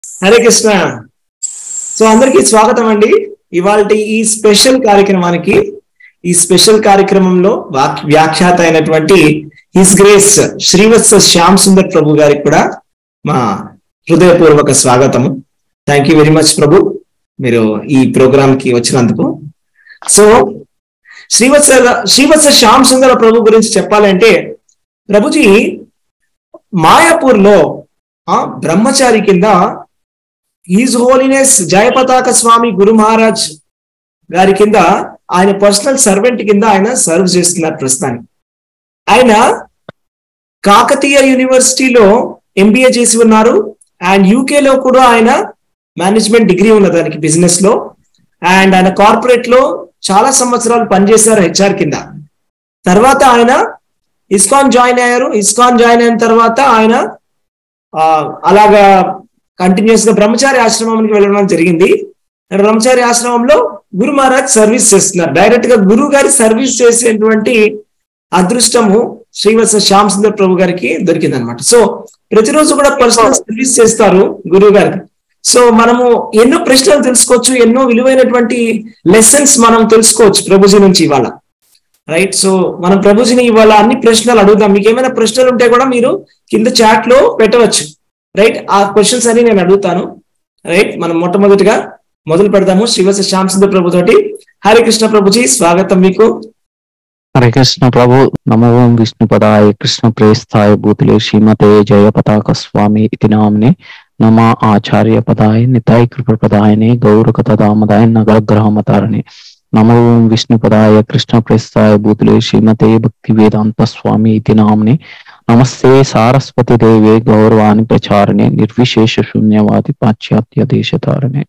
Hare Krishna so అందరికీ స్వాగతం అండి ఇవాళ ఈ స్పెషల్ కార్యక్రమానికి ఈ స్పెషల్ కార్యక్రమంలో వాక్- వ్యాఖ్యాత అయినటువంటి హిస్ గ్రేస్ శ్రీవత్స శ్యామ్ సుందర్ ప్రభు గారికి కూడా మా హృదయపూర్వక స్వాగతము thank you very much Prabhu మీరు ఈ ప్రోగ్రామ్ కి వచ్చినందుకు సో శ్రీవత్స శ్రీవత్స శ్యామ్ సుందర ప్రభు గురించి చెప్పాలంటే ప్రభుజీ మాయాపూర్ లో ఆ బ్రహ్మచారి కింద ఈజ్ హోలీనెస్ జయపతాక స్వామి గురు మహారాజ్ గారి కింద ఆయన పర్సనల్ సర్వెంట్ కింద ఆయన సర్వ్ చేస్తున్నారు ప్రస్తుతానికి ఆయన కాకతీయ యూనివర్సిటీలో ఎంబీఏ చేసి ఉన్నారు అండ్ యూకేలో కూడా ఆయన మేనేజ్మెంట్ డిగ్రీ ఉన్నది దానికి బిజినెస్ లో అండ్ ఆయన కార్పొరేట్ లో చాలా సంవత్సరాలు పనిచేశారు హెచ్ఆర్ కింద తర్వాత ఆయన ఇస్కాన్ జాయిన్ అయ్యారు ఇస్కాన్ జాయిన్ అయిన తర్వాత ఆయన ఆ, అలాగా కంటిన్యూస్ గా బ్రహ్మచారి ఆశ్రమానికి వెళ్ళడం జరిగింది బ్రహ్మచారి ఆశ్రమంలో గురు మహారాజ్ సర్వీస్ చేస్తున్నారు డైరెక్ట్ గా గురువు గారి సర్వీస్ చేసేటువంటి అదృష్టము శ్రీవత్స శ్యామ్ సుందర్ ప్రభు గారికి దొరికింది అనమాట సో ప్రతిరోజు కూడా పర్సనల్ సర్వీస్ చేస్తారు గురువు గారికి సో మనము ఎన్నో ప్రశ్నలు తెలుసుకోవచ్చు ఎన్నో విలువైనటువంటి లెసన్స్ మనం తెలుసుకోవచ్చు ప్రభుజీ నుంచి ఇవాళ రైట్ సో మనం ప్రభుజీని ఇవాళ అన్ని ప్రశ్నలు అడుగుదాం మీకు ఏమైనా ప్రశ్నలు ఉంటే కూడా మీరు కింద చాట్ లో పెట్టవచ్చు రైట్ ఆ క్వశ్చన్స్ అన్ని నేను అడుగుతాను రైట్ మనం మొట్టమొదటిగా మొదలు పెడదాము శ్రీవత్స శ్యామ్ సుందర్ ప్రభు తోటి హరే కృష్ణ ప్రభుజీ స్వాగతం మీకు హరే కృష్ణ ప్రభు నమో ఓం విష్ణుపదాయ కృష్ణ ప్రేస్తాయ భూతులే శ్రీమతే జయ పతాక స్వామి ఇతి నామ్నే నమ ఆచార్య పదాయ నితాయ కృపపదాయనే గౌరక తదామదాయ నగరగ్రహమతారనే నమో ఓం విష్ణుపదాయ కృష్ణ ప్రేస్తాయ భూతులే శ్రీమతే భక్తి వేదాంత స్వామి ఇతి నామ్నే నమస్తే సారస్వతి దేవే గౌరవాన్ని ప్రచారణే నిర్విశేష శూన్యవాది పాశ్చాత్య దేశతారణే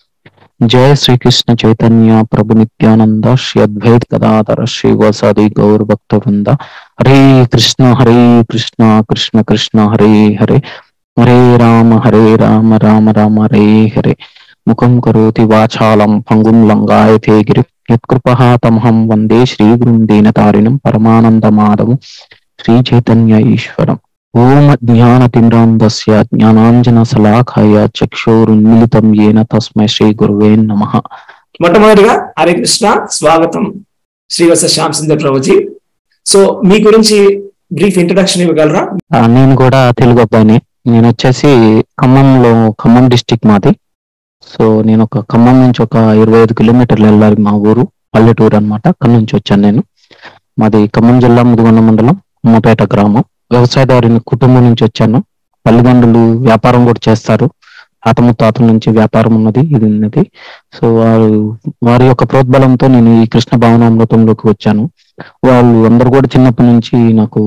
జయ శ్రీకృష్ణ చైతన్య ప్రభు నిత్యానంద శ్రీ అద్వైత గదాధర శ్రీ వసాది గౌర భక్త వృంద హరే కృష్ణ హరే కృష్ణ కృష్ణ కృష్ణ హరే హరే హరే రామ హరే రామ రామ రామ హరే హరే ముఖం కరోతి వాచాలం పంగుం లంగాయతే గిరి యత్కృపహ తమహం వందే శ్రీ గురుం దీనతారిణం పరమానంద మాధవం శ్రీ చైతన్య ఈశ్వరం ఓం జ్ఞానతిమ్రాంధస్య జ్ఞానాంజన శలాఖాయ చక్షోరున్మిలితం ఏన తస్మై శ్రీ గురువే నమః మొట్టమొదటిగా హరే కృష్ణ స్వాగతం శ్రీవత్స శ్యామ్ సుందర్ ప్రభుజీ సో మీ గురించి బ్రీఫ్ ఇంట్రడక్షన్ ఇవ్వగలరా ఆ, నేను కూడా తెలుగు అబ్బాయిని నేను వచ్చేసి ఖమ్మంలో ఖమ్మం డిస్టిక్ మాది సో నేను ఒక ఖమ్మం నుంచి ఒక ఇరవై ఐదు కిలోమీటర్లు వెళ్ళాలి మా ఊరు పల్లెటూరు అన్నమాట అక్కడి నుంచి వచ్చాను నేను మాది ఖమ్మం జిల్లా ముదిగొండ మండలం ఉమ్మపేట గ్రామం వ్యవసాయదారుని కుటుంబం నుంచి వచ్చాను తల్లిదండ్రులు వ్యాపారం కూడా చేస్తారు తాత ముత్తాతల నుంచి వ్యాపారం ఉన్నది ఇది ఉన్నది సో వారు వారి యొక్క ప్రోద్బలంతో నేను ఈ కృష్ణ భావనామృతంలోకి వచ్చాను వాళ్ళు అందరు కూడా చిన్నప్పటి నుంచి నాకు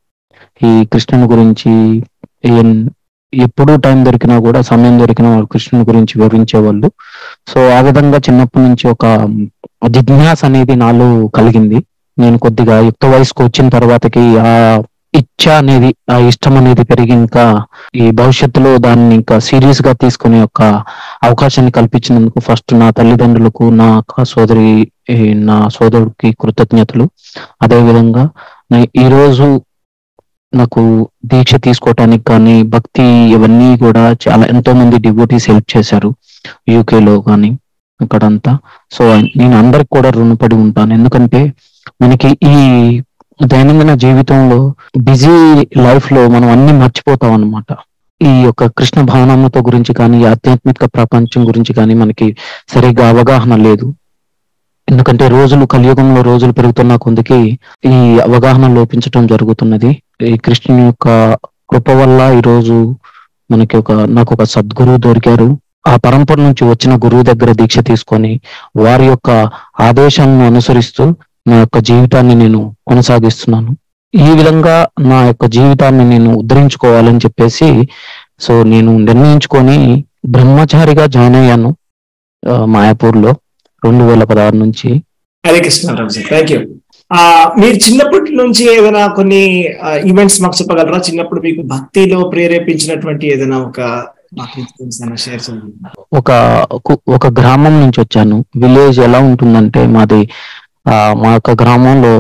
ఈ కృష్ణుని గురించి ఏం- ఎప్పుడు టైం దొరికినా కూడా సమయం దొరికినా వాళ్ళు కృష్ణుని గురించి వివరించేవాళ్ళు సో ఆ విధంగా చిన్నప్పటి నుంచి ఒక జిజ్ఞాస అనేది నాలో కలిగింది నేను కొద్దిగా యుక్త వయసుకు వచ్చిన తర్వాతకి ఆ ఇచ్చ అనేది ఆ ఇష్టం అనేది పెరిగి ఇంకా ఈ భవిష్యత్తులో దాన్ని ఇంకా సీరియస్ గా తీసుకునే ఒక అవకాశాన్ని కల్పించినందుకు ఫస్ట్ నా తల్లిదండ్రులకు నా అక్క సోదరి ఈ నా సోదరుడికి కృతజ్ఞతలు అదే విధంగా నే- ఈ రోజు నాకు దీక్ష తీసుకోవటానికి కానీ భక్తి ఇవన్నీ కూడా చాలా ఎంతో మంది డివోటీస్ హెల్ప్ చేశారు UK లో కానీ అక్కడంతా సో నేను అందరికి కూడా రుణపడి ఉంటాను ఎందుకంటే మనకి ఈ దైనందిన జీవితంలో బిజీ లైఫ్ లో మనం అన్ని మర్చిపోతాం అన్నమాట ఈ యొక్క కృష్ణ భావనామతో గురించి కానీ ఈ ఆధ్యాత్మిక ప్రపంచం గురించి కానీ మనకి సరిగ్గా అవగాహన లేదు ఎందుకంటే రోజులు కలియుగంలో రోజులు పెరుగుతున్న కొందికి ఈ అవగాహన లోపించటం జరుగుతున్నది ఈ కృష్ణుని యొక్క కృప వల్ల ఈ రోజు మనకి ఒక నాకు ఒక సద్గురువు దొరికారు ఆ పరంపర నుంచి వచ్చిన గురువు దగ్గర దీక్ష తీసుకొని వారి యొక్క ఆదేశాలను అనుసరిస్తూ నా యొక్క జీవితాన్ని నేను కొనసాగిస్తున్నాను ఈ విధంగా నా యొక్క జీవితాన్ని నేను ఉద్ధరించుకోవాలని చెప్పేసి సో నేను నిర్ణయించుకొని బ్రహ్మచారిగా జాయిన్ అయ్యాను ఆ, మాయాపూర్లో రెండు వేల పదహారు నుంచి హరే కృష్ణ ప్రభుజీ థ్యాంక్ యూ మీరు చిన్నప్పటి నుంచి ఏదైనా కొన్ని ఈవెంట్స్ మాకు చెప్పగలరా చిన్నప్పుడు మీకు భక్తిలో ప్రేరేపించినటువంటి ఏదైనా ఒక మాకు షేర్ చేయండి ఒక కు- ఒక గ్రామం నుంచి వచ్చాను విలేజ్ ఎలా ఉంటుందంటే మాది ఆ మా యొక్క గ్రామంలో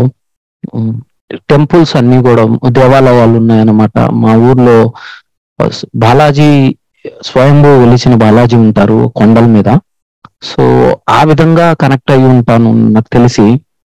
టెంపుల్స్ అన్ని కూడా దేవాలయాలు ఉన్నాయన్నమాట మా ఊర్లో బాలాజీ స్వయంభూ వెలిసిన బాలాజీ ఉంటారు కొండల మీద సో ఆ విధంగా కనెక్ట్ అయి ఉంటాను నాకు తెలిసి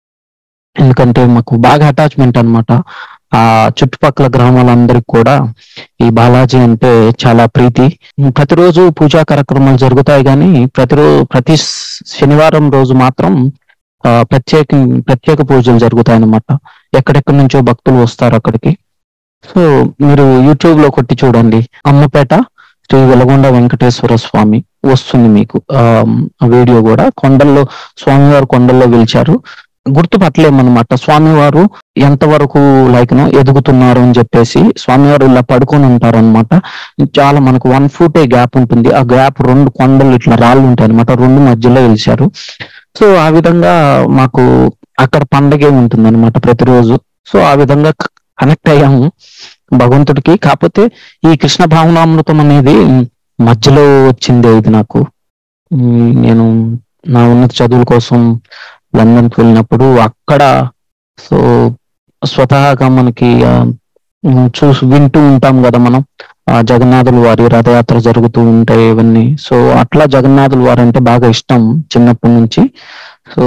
ఎందుకంటే మాకు బాగా అటాచ్మెంట్ అన్నమాట ఆ చుట్టుపక్కల గ్రామాలందరికి కూడా ఈ బాలాజీ అంటే చాలా ప్రీతి ప్రతిరోజు పూజా కార్యక్రమాలు జరుగుతాయి కానీ ప్రతిరోజు ప్రతి శనివారం రోజు మాత్రం ఆ, ప్రత్యేక ప్రత్యేక పూజలు జరుగుతాయి అన్నమాట ఎక్కడెక్కడి నుంచో భక్తులు వస్తారు అక్కడికి సో మీరు యూట్యూబ్ లో కొట్టి చూడండి అమ్మపేట శ్రీ వెలగొండ వెంకటేశ్వర స్వామి వస్తుంది మీకు ఆ వీడియో కూడా కొండల్లో స్వామివారు కొండల్లో పిలిచారు గుర్తుపట్టలేమన్నమాట స్వామివారు ఎంతవరకు లైక్ నో ఎదుగుతున్నారు అని చెప్పేసి స్వామివారు ఇలా పడుకొని ఉంటారు అనమాట చాలా మనకు వన్ ఫూటే గ్యాప్ ఉంటుంది ఆ గ్యాప్ రెండు కొండలు ఇట్లా రాళ్ళు ఉంటాయి అనమాట రెండు మధ్యలో వెలిచారు సో ఆ విధంగా మాకు అక్కడ పండగే ఉంటుంది అనమాట ప్రతిరోజు సో ఆ విధంగా కనెక్ట్ అయ్యాము భగవంతుడికి కాకపోతే ఈ కృష్ణ భావనామృతం అనేది మధ్యలో వచ్చిందే ఇది నాకు ఉమ్, నేను నా ఉన్నత చదువుల కోసం లండన్కి వెళ్ళినప్పుడు అక్కడ సో స్వతహాగా మనకి ఆ, ఉమ్, చూసి వింటూ ఉంటాం కదా మనం ఆ జగన్నాథుల వారి రథయాత్ర జరుగుతూ ఉంటాయి ఇవన్నీ సో అట్లా జగన్నాథుల వారు అంటే బాగా ఇష్టం చిన్నప్పటి నుంచి సో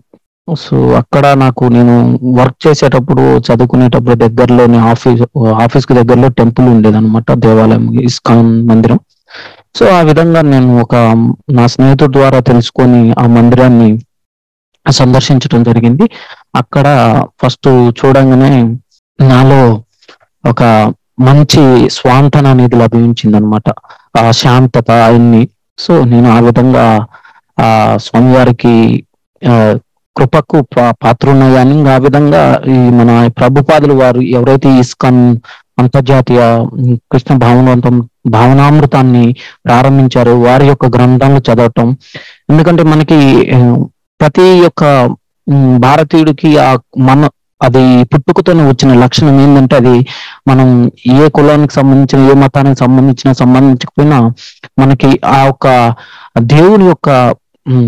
సో అక్కడ నాకు నేను వర్క్ చేసేటప్పుడు చదువుకునేటప్పుడు దగ్గరలోని ఆఫీస్ ఆఫీస్ కి దగ్గరలో టెంపుల్ ఉండేది అనమాట దేవాలయం ఇస్కాన్ మందిరం సో ఆ విధంగా నేను ఒక నా స్నేహితుడి ద్వారా తెలుసుకొని ఆ మందిరాన్ని సందర్శించడం జరిగింది అక్కడ ఫస్ట్ చూడంగానే నాలో ఒక మంచి స్వాంతన అనేది లభించింది అనమాట ఆ శాంతత అన్ని సో నేను ఆ విధంగా ఆ స్వామివారికి ఆ కృపకు పా- పాత్రున్నయ్యాను ఇంకా ఆ విధంగా ఈ మన ప్రభుపాదులు వారు ఎవరైతే ఇస్కాన్ అంతర్జాతీయ ఉమ్, కృష్ణ భావనాంతం భావనామృతాన్ని ప్రారంభించారో వారి యొక్క గ్రంథాలను చదవటం ఎందుకంటే మనకి ఆ, ప్రతి యొక్క ఉమ్, భారతీయుడికి ఆ మన అది పుట్టుకతోనే వచ్చిన లక్షణం ఏంటంటే అది మనం ఏ కులానికి సంబంధించిన ఏ మతానికి సంబంధించిన సంబంధించకపోయినా మనకి ఆ యొక్క దేవుని యొక్క ఉమ్,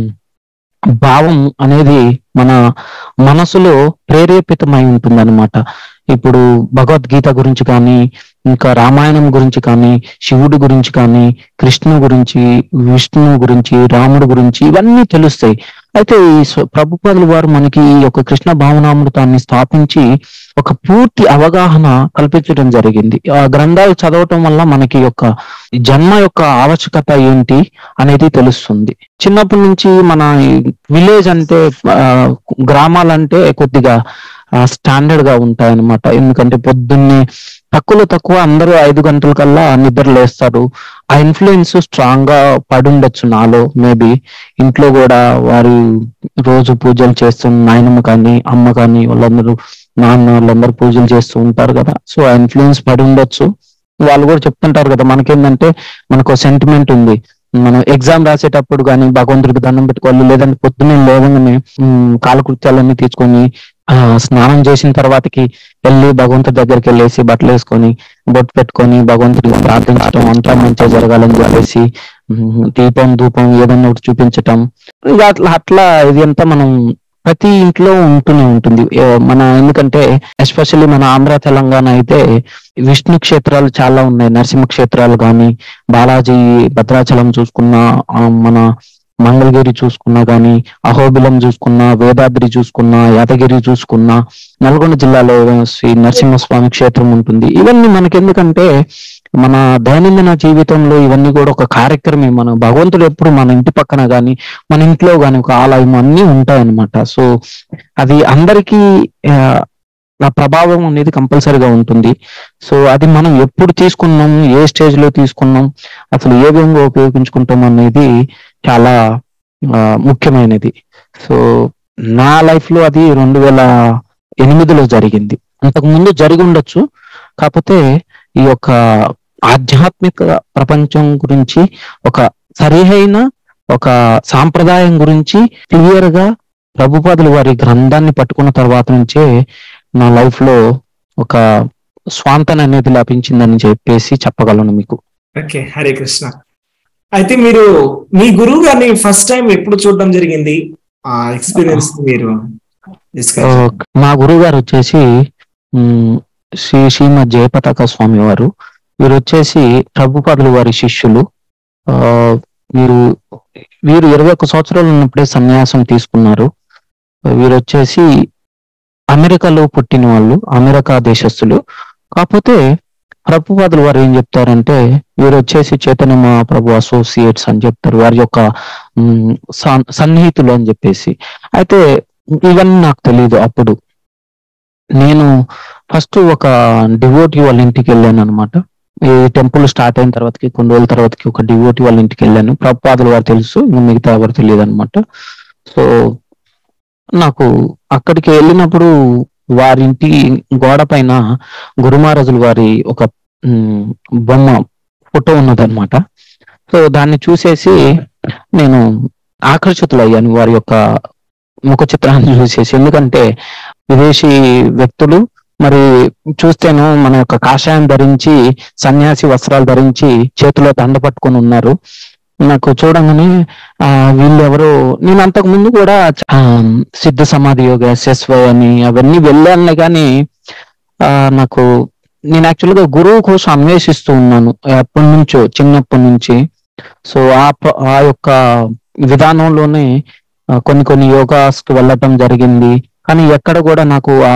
భావం అనేది మన మనసులో ప్రేరేపితమై ఉంటుంది అనమాట ఇప్పుడు భగవద్గీత గురించి కానీ ఇంకా రామాయణం గురించి కానీ శివుడి గురించి కానీ కృష్ణు గురించి విష్ణువు గురించి రాముడు గురించి ఇవన్నీ తెలుస్తాయి అయితే ఈ స్వ- ప్రభుపాదుల వారు మనకి ఈ యొక్క కృష్ణ భావనామృతాన్ని స్థాపించి ఒక పూర్తి అవగాహన కల్పించడం జరిగింది ఆ గ్రంథాలు చదవటం వల్ల మనకి యొక్క ఈ జన్మ యొక్క ఆవశ్యకత ఏంటి అనేది తెలుస్తుంది చిన్నప్పటి నుంచి మన విలేజ్ అంటే ఆ, గ్రామాలంటే కొద్దిగా స్టాండర్డ్ గా ఉంటాయన్నమాట ఎందుకంటే పొద్దున్నే తక్కువలో తక్కువ అందరూ ఐదు గంటల కల్లా నిద్ర లేస్తారు ఆ ఇన్ఫ్లుయెన్స్ స్ట్రాంగ్ గా పడుండొచ్చు నాలో మేబీ ఇంట్లో కూడా వారు రోజు పూజలు చేస్తున్న నాయనమ్మ కానీ అమ్మ కానీ వాళ్ళందరూ నాన్న వాళ్ళందరూ పూజలు చేస్తూ ఉంటారు కదా సో ఆ ఇన్ఫ్లుయెన్స్ పడి ఉండొచ్చు వాళ్ళు కూడా చెప్తుంటారు కదా మనకేందంటే మనకు సెంటిమెంట్ ఉంది మనం ఎగ్జామ్ రాసేటప్పుడు కానీ భగవంతుడికి దండం పెట్టుకోవాలి లేదంటే పొద్దున్నే లేవగానే ఉమ్, కాలకృత్యాలన్నీ తీసుకొని ఆ స్నానం చేసిన తర్వాతకి వెళ్ళి భగవంతుడి దగ్గరికి వెళ్ళేసి బట్టలు వేసుకొని బొట్టు పెట్టుకొని భగవంతుడికి ప్రార్థించడం అంతా మంచిగా జరగాలని చెప్పేసి ఉమ్, దీపం ధూపం ఏదన్నా ఒకటి చూపించటం ఇక అట్లా అట్లా ఇది అంతా మనం ప్రతి ఇంట్లో ఉంటూనే ఉంటుంది ఏ, మన ఎందుకంటే ఎస్పెషల్లీ మన ఆంధ్ర తెలంగాణ అయితే విష్ణు క్షేత్రాలు చాలా ఉన్నాయి నరసింహ క్షేత్రాలు కానీ బాలాజీ భద్రాచలం చూసుకున్నా ఆ, మన మంగళగిరి చూసుకున్నా గానీ అహోబిలం చూసుకున్నా వేదాద్రి చూసుకున్నా యాదగిరి చూసుకున్నా నల్గొండ జిల్లాలో శ్రీ నరసింహస్వామి క్షేత్రం ఉంటుంది ఇవన్నీ మనకి ఎందుకంటే మన దైనందిన జీవితంలో ఇవన్నీ కూడా ఒక కార్యక్రమే మన భగవంతుడు ఎప్పుడు మన ఇంటి పక్కన గాని మన ఇంట్లో గాని ఒక ఆలయం అన్ని ఉంటాయన్నమాట సో అది అందరికీ ఆ, ఆ ప్రభావం అనేది కంపల్సరిగా ఉంటుంది సో అది మనం ఎప్పుడు తీసుకున్నాం ఏ స్టేజ్ లో తీసుకున్నాం అసలు ఏ విధంగా ఉపయోగించుకుంటాం అనేది చాలా ఆ, ముఖ్యమైనది సో నా లైఫ్ లో అది రెండు వేల ఎనిమిదిలో జరిగింది అంతకు ముందు జరిగి ఉండొచ్చు కాకపోతే ఈ యొక్క ఆధ్యాత్మిక ప్రపంచం గురించి ఒక సరిహైన ఒక సాంప్రదాయం గురించి క్లియర్ గా ప్రభుపాదులు వారి గ్రంథాన్ని పట్టుకున్న తర్వాత నుంచే నా లైఫ్ లో ఒక స్వాంతన అనేది లభించిందని చెప్పేసి చెప్పగలను మీకు ఓకే హరే కృష్ణ అయితే మీరు మీ గురువు గారిని ఫస్ట్ టైం ఎప్పుడు చూడడం జరిగింది ఆ ఎక్స్పీరియన్స్ మీరు discuss చేయండి. మా గురువు గారు వచ్చేసి ఉమ్, శ్రీ శ్రీమద్ జయపతాక స్వామి వారు వీరు వచ్చేసి ప్రభుపాదులు వారి శిష్యులు ఆ వీరు వీరు ఇరవై ఒక్క సంవత్సరాలు ఉన్నప్పుడే సన్యాసం తీసుకున్నారు వీరు వచ్చేసి అమెరికాలో పుట్టిన వాళ్ళు అమెరికా దేశస్తులు కాకపోతే ప్రభుపాదులు వారు ఏం చెప్తారంటే వీరు వచ్చేసి చైతన్య మహాప్రభు అసోసియేట్స్ అని చెప్తారు వారి యొక్క ఉమ్, సన్- సన్నిహితులు అని చెప్పేసి అయితే ఇవన్నీ నాకు తెలియదు అప్పుడు నేను ఫస్ట్ ఒక డివోటీ వాళ్ళ ఇంటికి వెళ్ళాను అనమాట ఈ టెంపుల్ స్టార్ట్ అయిన తర్వాతకి కొన్ని రోజుల తర్వాతకి ఒక డివోటీ వాళ్ళ ఇంటికి వెళ్ళాను ప్రభుపాదులు వారు తెలుసు ఇంకా మిగతా ఎవరు తెలియదు అనమాట సో నాకు అక్కడికి వెళ్ళినప్పుడు వారింటి గోడ పైన గురుమహారాజుల వారి ఒక ఉమ్, బొమ్మ ఫోటో ఉన్నదన్నమాట సో దాన్ని చూసేసి నేను ఆకర్షితులయ్యాను వారి యొక్క ముఖ చిత్రాన్ని చూసేసి ఎందుకంటే విదేశీ వ్యక్తులు మరి చూస్తేను మన యొక్క కాషాయం ధరించి సన్యాసి వస్త్రాలు ధరించి చేతిలో దండ పట్టుకొని ఉన్నారు నాకు చూడంగానే ఆ వీళ్ళెవరో నేను అంతకు ముందు కూడా ఆ, సిద్ధ సమాధి యోగ ఎస్ఎస్వై అని అవన్నీ వెళ్ళాను కానీ ఆ నాకు నేను యాక్చువల్గా గురువు కోసం అన్వేషిస్తూ ఉన్నాను ఎప్పటి నుంచో చిన్నప్పటి నుంచి సో ఆ ప- ఆ యొక్క విధానంలోనే ఆ, కొన్ని కొన్ని యోగాస్ కి వెళ్ళటం జరిగింది కానీ ఎక్కడ కూడా నాకు ఆ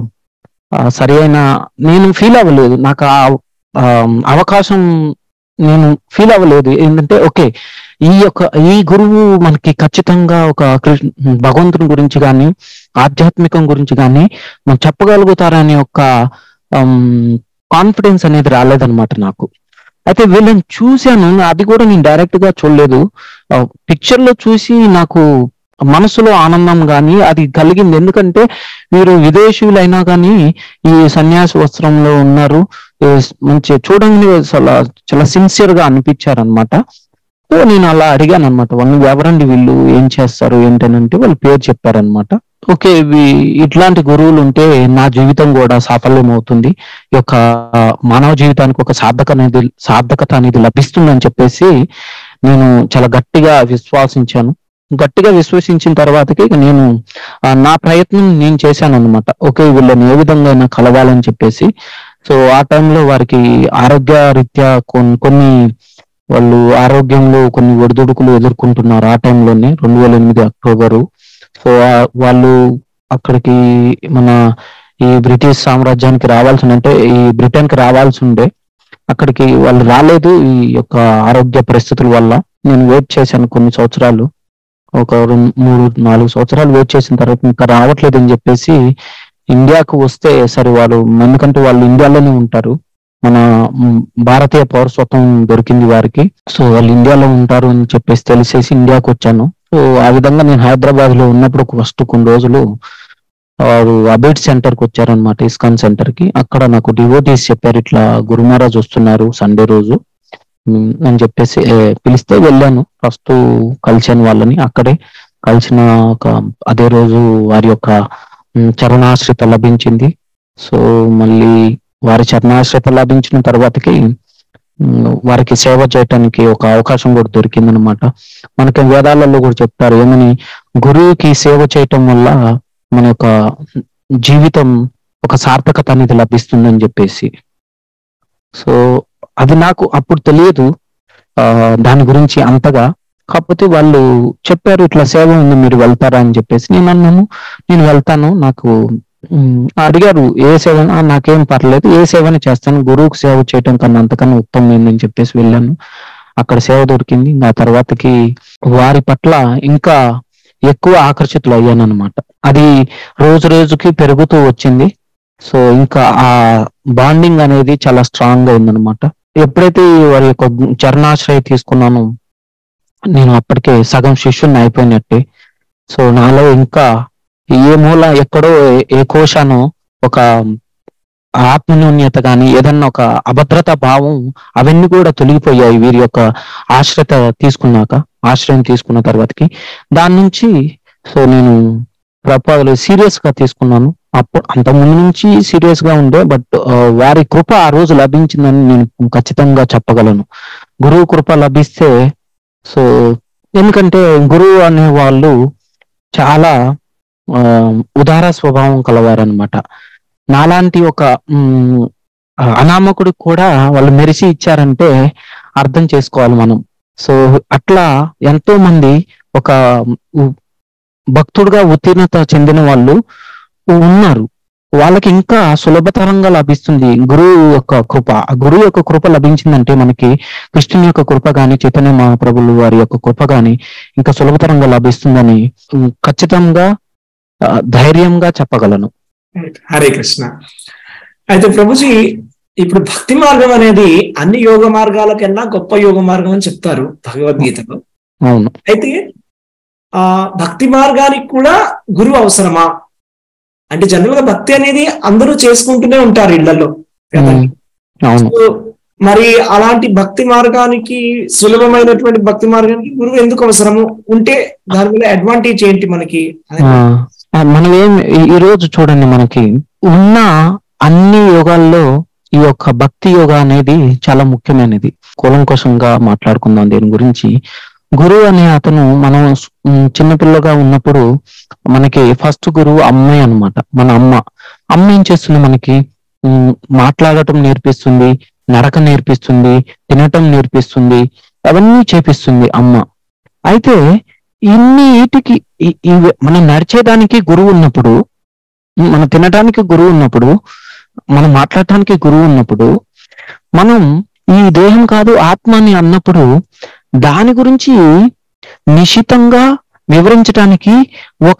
ఆ సరి అయిన నేను ఫీల్ అవ్వలేదు నాకు ఆ ఆ, అవకాశం నేను ఫీల్ అవ్వలేదు ఏంటంటే ఓకే ఈ యొక్క ఈ గురువు మనకి ఖచ్చితంగా ఒక కృష్ణ భగవంతుని గురించి కానీ ఆధ్యాత్మికం గురించి కానీ మనం చెప్పగలుగుతారనే ఒక కాన్ఫిడెన్స్ అనేది రాలేదన్నమాట నాకు అయితే వీళ్ళని చూశాను అది కూడా నేను డైరెక్ట్ గా చూడలేదు పిక్చర్ లో చూసి నాకు మనసులో ఆనందం కానీ అది కలిగింది ఎందుకంటే వీరు విదేశీయులైనా కానీ ఈ సన్యాస వస్త్రంలో ఉన్నారు ఏ మంచి చూడండి చాలా చాలా సిన్సియర్ గా అనిపించారు అనమాట సో నేను అలా అడిగాను అనమాట వాళ్ళు ఎవరండి వీళ్ళు ఏం చేస్తారు ఏంటనంటే వాళ్ళు పేరు చెప్పారనమాట ఓకే ఇవి ఇట్లాంటి గురువులు ఉంటే నా జీవితం కూడా సాఫల్యం అవుతుంది ఈ యొక్క మానవ జీవితానికి ఒక సార్థక అనేది సార్థకత అనేది లభిస్తుందని చెప్పేసి నేను చాలా గట్టిగా విశ్వాసించాను గట్టిగా విశ్వసించిన తర్వాతకి ఇక నేను ఆ, నా ప్రయత్నం నేను చేశాను అనమాట ఓకే వీళ్ళని ఏ విధంగా అయినా కలవాలని చెప్పేసి సో ఆ టైంలో వారికి ఆరోగ్య రీత్యా కొన్ని కొన్ని వాళ్ళు ఆరోగ్యంలో కొన్ని ఒడిదుడుకులు ఎదుర్కొంటున్నారు ఆ టైంలోనే రెండు వేల ఎనిమిది అక్టోబరు సో ఆ- వాళ్ళు అక్కడికి మన ఈ బ్రిటిష్ సామ్రాజ్యానికి రావాల్సి అంటే ఈ బ్రిటన్ కి రావాల్సి ఉండే అక్కడికి వాళ్ళు రాలేదు ఈ యొక్క ఆరోగ్య పరిస్థితుల వల్ల నేను వెయిట్ చేశాను కొన్ని సంవత్సరాలు ఒక రెండు మూడు నాలుగు సంవత్సరాలు వెయిట్ చేసిన తర్వాత ఇంకా రావట్లేదు అని చెప్పేసి ఇండియాకు వస్తే సరే వాళ్ళు ఎందుకంటే వాళ్ళు ఇండియాలోనే ఉంటారు మన మ్, భారతీయ పౌరసత్వం దొరికింది వారికి సో వాళ్ళు ఇండియాలో ఉంటారు అని చెప్పేసి తెలిసేసి ఇండియాకు వచ్చాను సో ఆ విధంగా నేను హైదరాబాద్ లో ఉన్నప్పుడు ఫస్ట్ కొన్ని రోజులు వారు అబేట్ సెంటర్ కి వచ్చారనమాట ఇస్కాన్ సెంటర్ కి అక్కడ నాకు డివోటీస్ చెప్పారు ఇట్లా గురు మహారాజ్ వస్తున్నారు సండే రోజు ఉమ్, అని చెప్పేసి ఏ, పిలిస్తే వెళ్ళాను ఫస్ట్ కలిసాను వాళ్ళని అక్కడే కలిసిన ఒక అదే రోజు వారి యొక్క ఉమ్, చరణాశ్రిత లభించింది సో మళ్ళీ వారి చరణాశ్రిత లభించిన తర్వాతకి ఉమ్, వారికి సేవ చేయటానికి ఒక అవకాశం కూడా దొరికిందనమాట మనకి వేదాలలో కూడా చెప్తారు ఏమని గురువుకి సేవ చేయటం వల్ల మన యొక్క జీవితం ఒక సార్థకత అనేది లభిస్తుందని చెప్పేసి సో అది నాకు అప్పుడు తెలియదు ఆ, దాని గురించి అంతగా కాకపోతే వాళ్ళు చెప్పారు ఇట్లా సేవ ఉంది మీరు వెళ్తారా అని చెప్పేసి నేను అన్నాను నేను వెళ్తాను నాకు ఉమ్, అడిగారు ఏ సేవ "ఆ, నాకేం పర్లేదు ఏ సేవని చేస్తాను గురువుకు సేవ చేయటం కన్నా అంతకన్నా ఉత్తమం ఏందని చెప్పేసి వెళ్ళాను అక్కడ సేవ దొరికింది ఇంకా ఆ తర్వాతకి వారి పట్ల ఇంకా ఎక్కువ ఆకర్షితులు అయ్యాను అనమాట అది రోజు రోజుకి పెరుగుతూ వచ్చింది సో ఇంకా ఆ బాండింగ్ అనేది చాలా స్ట్రాంగ్ గా ఉందన్నమాట ఎప్పుడైతే వారి యొక్క చరణాశ్రయ తీసుకున్నానో నేను అప్పటికే సగం శిష్యుని అయిపోయినట్టే సో నాలో ఇంకా ఏ మూల ఎక్కడో ఏ- ఏ కోశానో ఒక ఆత్మన్యూన్యత కానీ ఏదన్నా ఒక అభద్రత భావం అవన్నీ కూడా తొలగిపోయాయి వీరి యొక్క ఆశ్రత తీసుకున్నాక ఆశ్రయం తీసుకున్న తర్వాతకి దాని నుంచి సో నేను ప్రపాదలు సీరియస్ గా తీసుకున్నాను అప్పుడు అంత ముందు నుంచి సీరియస్ గా ఉండే బట్ వారి కృప ఆ రోజు లభించిందని నేను ఖచ్చితంగా చెప్పగలను గురువు కృప లభిస్తే సో ఎందుకంటే గురువు అనే వాళ్ళు చాలా ఆ, ఉదార స్వభావం కలవారనమాట నాలాంటి ఒక మ్, ఆ అనామకుడికి కూడా వాళ్ళు మెరిసి ఇచ్చారంటే అర్థం చేసుకోవాలి మనం సో అట్లా ఎంతో మంది ఒక ఉ- భక్తుడుగా ఉత్తీర్ణత చెందిన వాళ్ళు ఉన్నారు వాళ్ళకి ఇంకా సులభతరంగా లభిస్తుంది గురువు యొక్క కృప ఆ గురువు యొక్క కృప లభించిందంటే మనకి కృష్ణుని యొక్క కృప గాని చైతన్య మహాప్రభులు వారి యొక్క కృప గాని ఇంకా సులభతరంగా లభిస్తుందని ఉమ్, ఖచ్చితంగా ఆ, ధైర్యంగా చెప్పగలను హరే కృష్ణ అయితే ప్రభుజీ ఇప్పుడు భక్తి మార్గం అనేది అన్ని యోగ మార్గాల కన్నా గొప్ప యోగ మార్గం అని చెప్తారు భగవద్గీతలో అవును అయితే ఆ భక్తి మార్గానికి కూడా గురువు అవసరమా అంటే జనరల్ గా భక్తి అనేది అందరూ చేసుకుంటూనే ఉంటారు ఇళ్లలో కదా ఉమ్, అవును సో మరి అలాంటి భక్తి మార్గానికి సులభమైనటువంటి భక్తి మార్గానికి గురువు ఎందుకు అవసరము ఉంటే దాని వల్ల అడ్వాంటేజ్ ఏంటి మనకి ఆ, ఆ, మనం ఏం ఈ- ఈ రోజు చూడండి మనకి ఉన్న అన్ని యోగాల్లో ఈ యొక్క భక్తి యోగా అనేది చాలా ముఖ్యమైనది కూలంకోశంగా మాట్లాడుకుందాం దీని గురించి గురువు అనే అతను మనం స్- ఉమ్, చిన్నపిల్లగా ఉన్నప్పుడు మనకి ఫస్ట్ గురువు అమ్మే అన్నమాట మన అమ్మ అమ్మ ఏం చేస్తుంది మనకి ఉమ్, మాట్లాడటం నేర్పిస్తుంది నడక నేర్పిస్తుంది తినటం నేర్పిస్తుంది అవన్నీ చేపిస్తుంది అమ్మ అయితే ఇన్ని వీటికి ఈ- ఇవి మనం నడిచేదానికి గురువు ఉన్నప్పుడు మనం తినడానికి గురువు ఉన్నప్పుడు మనం మాట్లాడటానికి గురువు ఉన్నప్పుడు మనం ఈ దేహం కాదు ఆత్మ అని అన్నప్పుడు దాని గురించి నిశితంగా వివరించడానికి ఒక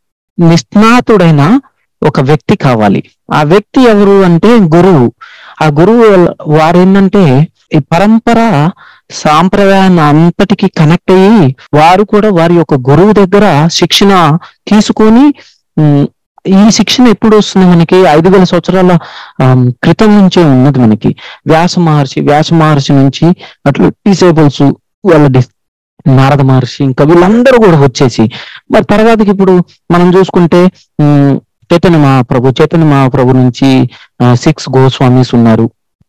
నిష్ణాతుడైన ఒక వ్యక్తి కావాలి ఆ వ్యక్తి ఎవరు అంటే గురువు ఆ గురువు వారేంటంటే ఈ పరంపర సాంప్రదాయాన్ని అంతటికి కనెక్ట్ అయ్యి వారు కూడా వారి యొక్క గురువు దగ్గర శిక్షణ తీసుకొని ఉమ్, ఈ శిక్షణ ఎప్పుడు వస్తుంది మనకి ఐదు వేల సంవత్సరాల ఆమ్, క్రితం నుంచే ఉన్నది మనకి వ్యాస మహర్షి వ్యాస మహర్షి నుంచి అట్లా డిసేబుల్స్ వాళ్ళ డి- నారద మహర్షి ఇంకా వీళ్ళందరూ కూడా వచ్చేసి మరి తర్వాతకి ఇప్పుడు మనం చూసుకుంటే ఉమ్, చైతన్య మహాప్రభు చైతన్య మహాప్రభు నుంచి సిక్స్ గోస్వామీస్ ఉన్నారు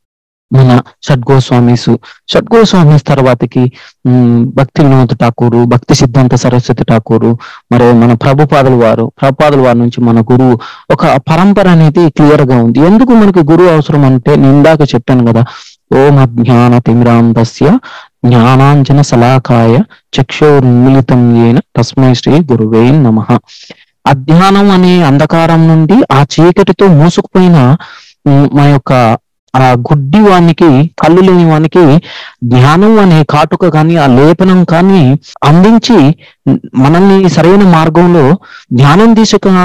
మన షడ్ గోస్వామీస్ షడ్ గోస్వామీస్ తర్వాతకి ఉమ్, భక్తి వినోద్ ఠాకూరు భక్తి సిద్ధాంత సరస్వతి ఠాకూరు మరి మన ప్రభుపాదుల వారు ప్రభుపాదుల వారి నుంచి మన గురువు ఒక పరంపర అనేది క్లియర్ గా ఉంది ఎందుకు మనకి గురువు అవసరం అంటే నేను ఇందాక చెప్పాను కదా ఓం అజ్ఞాన తిమిరాంధస్య జ్ఞానాంజన సలాకాయ చక్షోర్మిళితం ఏన తస్మై శ్రీ గురువే నమ అజ్ఞానం అనే అంధకారం నుండి ఆ చీకటితో మూసుకుపోయిన ఉమ్, మా యొక్క ఆ గుడ్డి వానికి కళ్ళు లేని వానికి జ్ఞానం అనే కాటుక కానీ ఆ లేపనం కానీ అందించి మనల్ని సరైన మార్గంలో జ్ఞానం దిశగా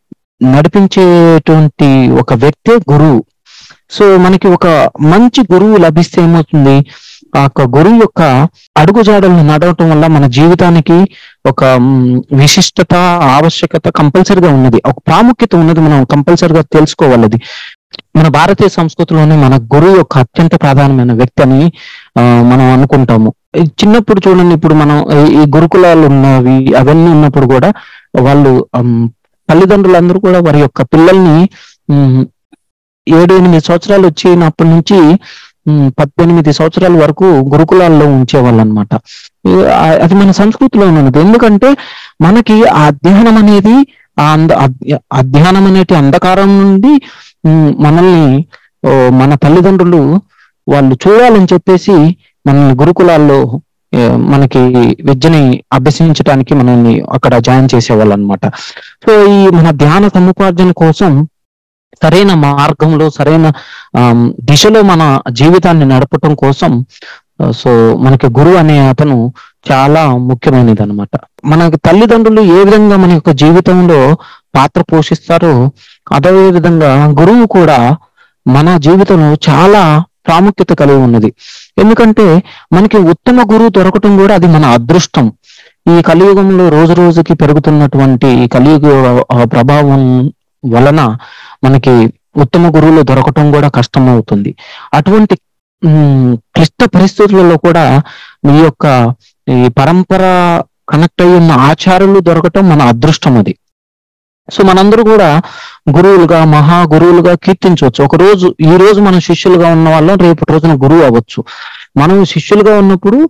నడిపించేటువంటి ఒక వ్యక్తే గురువు సో మనకి ఒక మంచి గురువు లభిస్తే ఏమవుతుంది ఆ యొక్క గురువు యొక్క అడుగుజాడలను నడవటం వల్ల మన జీవితానికి ఒక మ్, విశిష్టత ఆవశ్యకత కంపల్సరిగా ఉన్నది ఒక ప్రాముఖ్యత ఉన్నది మనం కంపల్సరిగా తెలుసుకోవాలి అది మన భారతీయ సంస్కృతిలోనే మన గురువు యొక్క అత్యంత ప్రధానమైన వ్యక్తి అని ఆ, మనం అనుకుంటాము ఈ చిన్నప్పుడు చూడండి ఇప్పుడు మనం ఈ- ఈ గురుకులాలు ఉన్నవి అవన్నీ ఉన్నప్పుడు కూడా వాళ్ళు అమ్, తల్లిదండ్రులందరూ కూడా వారి యొక్క పిల్లల్ని ఉమ్, ఏడు ఎనిమిది సంవత్సరాలు వచ్చినప్పటి నుంచి ఉమ్, పద్దెనిమిది సంవత్సరాల వరకు గురుకులాల్లో ఉంచేవాళ్ళు అనమాట అది మన సంస్కృతిలో ఉన్నది ఎందుకంటే మనకి ఆ అధ్యయనం అనేది ఆ అంద అధ్య- అధ్యయనం అనేటి అంధకారం నుండి ఉమ్, మనల్ని ఓ, మన తల్లిదండ్రులు వాళ్ళు చూడాలని చెప్పేసి మనల్ని గురుకులాల్లో ఏ, మనకి విద్యని అభ్యసించడానికి మనల్ని అక్కడ జాయిన్ చేసేవాళ్ళు అనమాట సో ఈ మన ధ్యాన సముపార్జన కోసం సరైన మార్గంలో సరైన ఆమ్, దిశలో మన జీవితాన్ని నడపటం కోసం ఆ, సో మనకి గురువు అనే అతను చాలా ముఖ్యమైనది అనమాట మనకి తల్లిదండ్రులు ఏ విధంగా మన యొక్క జీవితంలో పాత్ర పోషిస్తారో అదే విధంగా గురువు కూడా మన జీవితంలో చాలా ప్రాముఖ్యత కలిగి ఉన్నది ఎందుకంటే మనకి ఉత్తమ గురువు దొరకటం కూడా అది మన అదృష్టం ఈ కలియుగంలో రోజు రోజుకి పెరుగుతున్నటువంటి ఈ కలియుగ ఆ, ప్రభావం వలన మనకి ఉత్తమ గురువులు దొరకటం కూడా కష్టం అవుతుంది అటువంటి ఉమ్, క్లిష్ట పరిస్థితులలో కూడా ఈ యొక్క ఈ పరంపర కనెక్ట్ అయి ఉన్న ఆచారాలు దొరకటం మన అదృష్టం అది సో మనందరూ కూడా గురువులుగా మహా గురువులుగా కీర్తించవచ్చు ఒక రోజు ఈ రోజు మనం శిష్యులుగా ఉన్న వాళ్ళం రేపు రోజున గురువు అవ్వచ్చు మనం శిష్యులుగా ఉన్నప్పుడు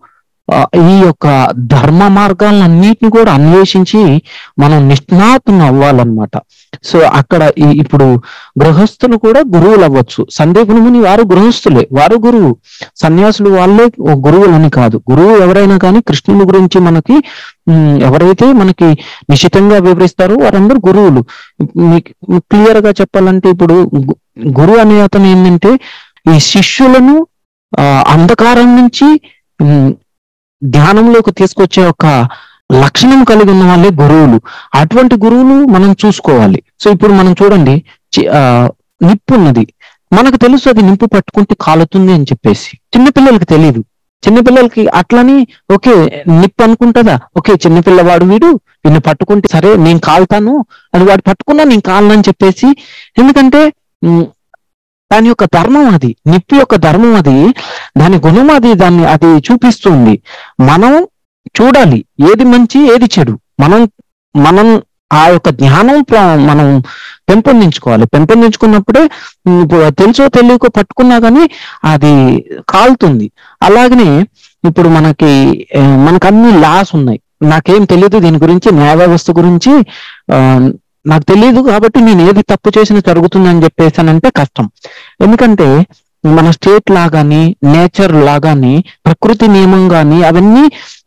ఆ, ఈ యొక్క ధర్మ మార్గాలన్నిటిని కూడా అన్వేషించి మనం నిష్ణాతులు అవ్వాలన్నమాట సో అక్కడ ఈ ఇప్పుడు గృహస్థులు కూడా గురువులు అవ్వచ్చు సందేహుని ముని వారు గృహస్థులే వారు గురువు సన్యాసులు వాళ్ళే ఓ గురువులని కాదు గురువు ఎవరైనా కానీ కృష్ణుని గురించి మనకి ఉమ్, ఎవరైతే మనకి నిశ్చితంగా వివరిస్తారో వారందరూ గురువులు మీకు క్లియర్ గా చెప్పాలంటే ఇప్పుడు గు- గురువు అనే అతను ఏంటంటే ఈ శిష్యులను ఆ, అంధకారం నుంచి ఉమ్, ధ్యానంలోకి తీసుకొచ్చే ఒక లక్షణం కలిగి ఉన్న వాళ్ళే గురువులు అటువంటి గురువులు మనం చూసుకోవాలి సో ఇప్పుడు మనం చూడండి చి- ఆ, నిప్పు ఉన్నది మనకు తెలుసు అది నిప్పు పట్టుకుంటే కాలుతుంది అని చెప్పేసి చిన్నపిల్లలకి తెలియదు చిన్నపిల్లలకి అట్లని ఓకే నిప్పు అనుకుంటుందా ఓకే చిన్నపిల్లవాడు వీడు వీడిని పట్టుకుంటే సరే నేను కాలుతాను అని వాడు పట్టుకున్నా నేను కాలనని చెప్పేసి ఎందుకంటే ఉమ్, దాని యొక్క ధర్మం అది నిప్పు యొక్క ధర్మం అది దాని గుణం అది దాన్ని అది చూపిస్తుంది మనం చూడాలి ఏది మంచి ఏది చెడు మనం మనం ఆ యొక్క జ్ఞానం ప్ర- మనం పెంపొందించుకోవాలి పెంపొందించుకున్నప్పుడే ఉమ్, ఇప్పుడు తెలుసో తెలియకో పట్టుకున్నా కానీ అది కాలుతుంది అలాగనే ఇప్పుడు మనకి ఆ, మనకు అన్ని లాస్ ఉన్నాయి నాకేం తెలియదు దీని గురించి న్యాయ వ్యవస్థ గురించి ఆ, నాకు తెలియదు కాబట్టి నేను ఏది తప్పు చేసినా జరుగుతుందని చెప్పేసానంటే కష్టం ఎందుకంటే మన స్టేట్ లాగాని నేచర్ లాగాని ప్రకృతి నియమం గాని అవన్నీ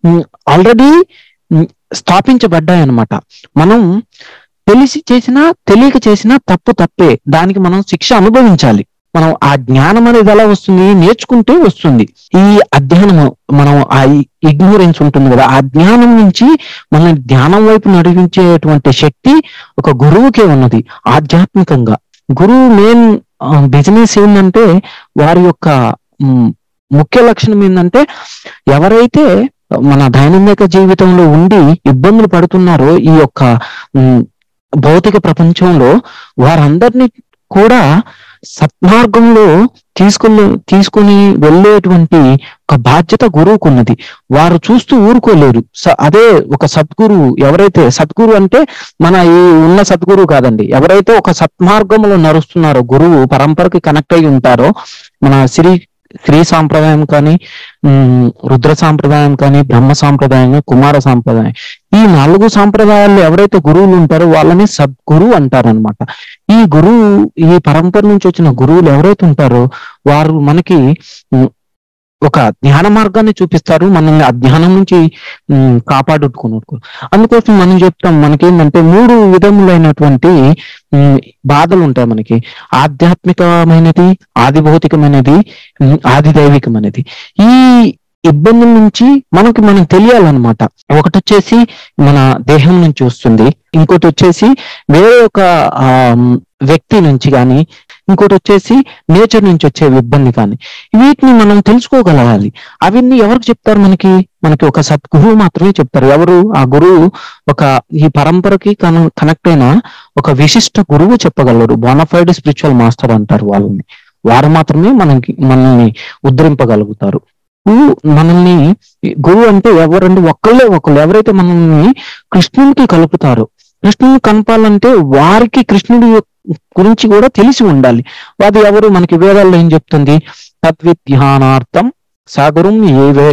ఆల్రెడీ స్థాపించబడ్డాయి అన్నమాట మనం తెలిసి చేసినా తెలియక చేసినా తప్పు తప్పే దానికి మనం శిక్ష అనుభవించాలి మనం ఆ జ్ఞానం అనేది ఎలా వస్తుంది నేర్చుకుంటే వస్తుంది ఈ అధ్యయనం మనం ఆ ఇగ్నోరెన్స్ ఉంటుంది కదా ఆ జ్ఞానం నుంచి మన ధ్యానం వైపు నడిపించేటువంటి శక్తి ఒక గురువుకే ఉన్నది ఆధ్యాత్మికంగా గురువు మెయిన్ బిజినెస్ ఏంటంటే వారి యొక్క మ్, ముఖ్య లక్షణం ఏంటంటే ఎవరైతే మన దైనందిక జీవితంలో ఉండి ఇబ్బందులు పడుతున్నారో ఈ యొక్క మ్, భౌతిక ప్రపంచంలో వారందరినీ కూడా సత్మార్గంలో తీసుకుని తీసుకుని వెళ్ళేటువంటి ఒక బాధ్యత గురువుకున్నది వారు చూస్తూ ఊరుకోలేరు స- అదే ఒక సద్గురువు ఎవరైతే సద్గురు అంటే మన ఈ ఉన్న సద్గురు కాదండి ఎవరైతే ఒక సత్మార్గంలో నడుస్తున్నారో గురువు పరంపరకి కనెక్ట్ అయి ఉంటారో మన శ్రీ శ్రీ సాంప్రదాయం కానీ ఉమ్, రుద్ర సాంప్రదాయం కానీ బ్రహ్మ సాంప్రదాయం కుమార సాంప్రదాయం ఈ నాలుగు సాంప్రదాయాల్లో ఎవరైతే గురువులు ఉంటారో వాళ్ళని సద్గురు అంటారనమాట ఈ గురువు ఈ పరంపర నుంచి వచ్చిన గురువులు ఎవరైతే ఉంటారో వారు మనకి ఉమ్, ఒక జ్ఞాన మార్గాన్ని చూపిస్తారు మనల్ని అజ్ఞానం నుంచి ఉమ్, కాపాడుకున్నట్టు అందుకోసం మనం చెప్తాం మనకేంటంటే మూడు విధములైనటువంటి ఉమ్, బాధలు ఉంటాయి మనకి ఆధ్యాత్మికమైనది ఆది భౌతికమైనది ఉమ్, ఆది దైవికమైనది ఈ ఇబ్బందుల నుంచి మనకి మనం తెలియాలన్నమాట ఒకటి వచ్చేసి మన దేహం నుంచి వస్తుంది ఇంకోటి వచ్చేసి వేరే ఒక ఆ, వ్యక్తి నుంచి కానీ ఇంకోటి వచ్చేసి నేచర్ నుంచి వచ్చే ఇబ్బంది కానీ వీటిని మనం తెలుసుకోగలగాలి అవన్నీ ఎవరికి చెప్తారు మనకి మనకి ఒక సద్గురువు మాత్రమే చెప్తారు ఎవరు ఆ గురువు ఒక ఈ పరంపరకి కన- కనెక్ట్ అయిన ఒక విశిష్ట గురువు చెప్పగలరు బోనఫైడ్ స్పిరిచువల్ మాస్టర్ అంటారు వాళ్ళని వారు మాత్రమే మనకి మనల్ని ఉద్ధరింపగలుగుతారు గురువు మనల్ని గురువు అంటే ఎవరండి ఒక్కళ్ళే ఒకళ్ళు ఎవరైతే మనల్ని కృష్ణునికి కలుపుతారో కృష్ణుని కలపాలంటే వారికి కృష్ణుడి యొక్క గురించి కూడా తెలిసి ఉండాలి అది ఎవరు మనకి వేదాల్లో ఏం చెప్తుంది తద్విధ్యానార్థం సాగరం ఏవే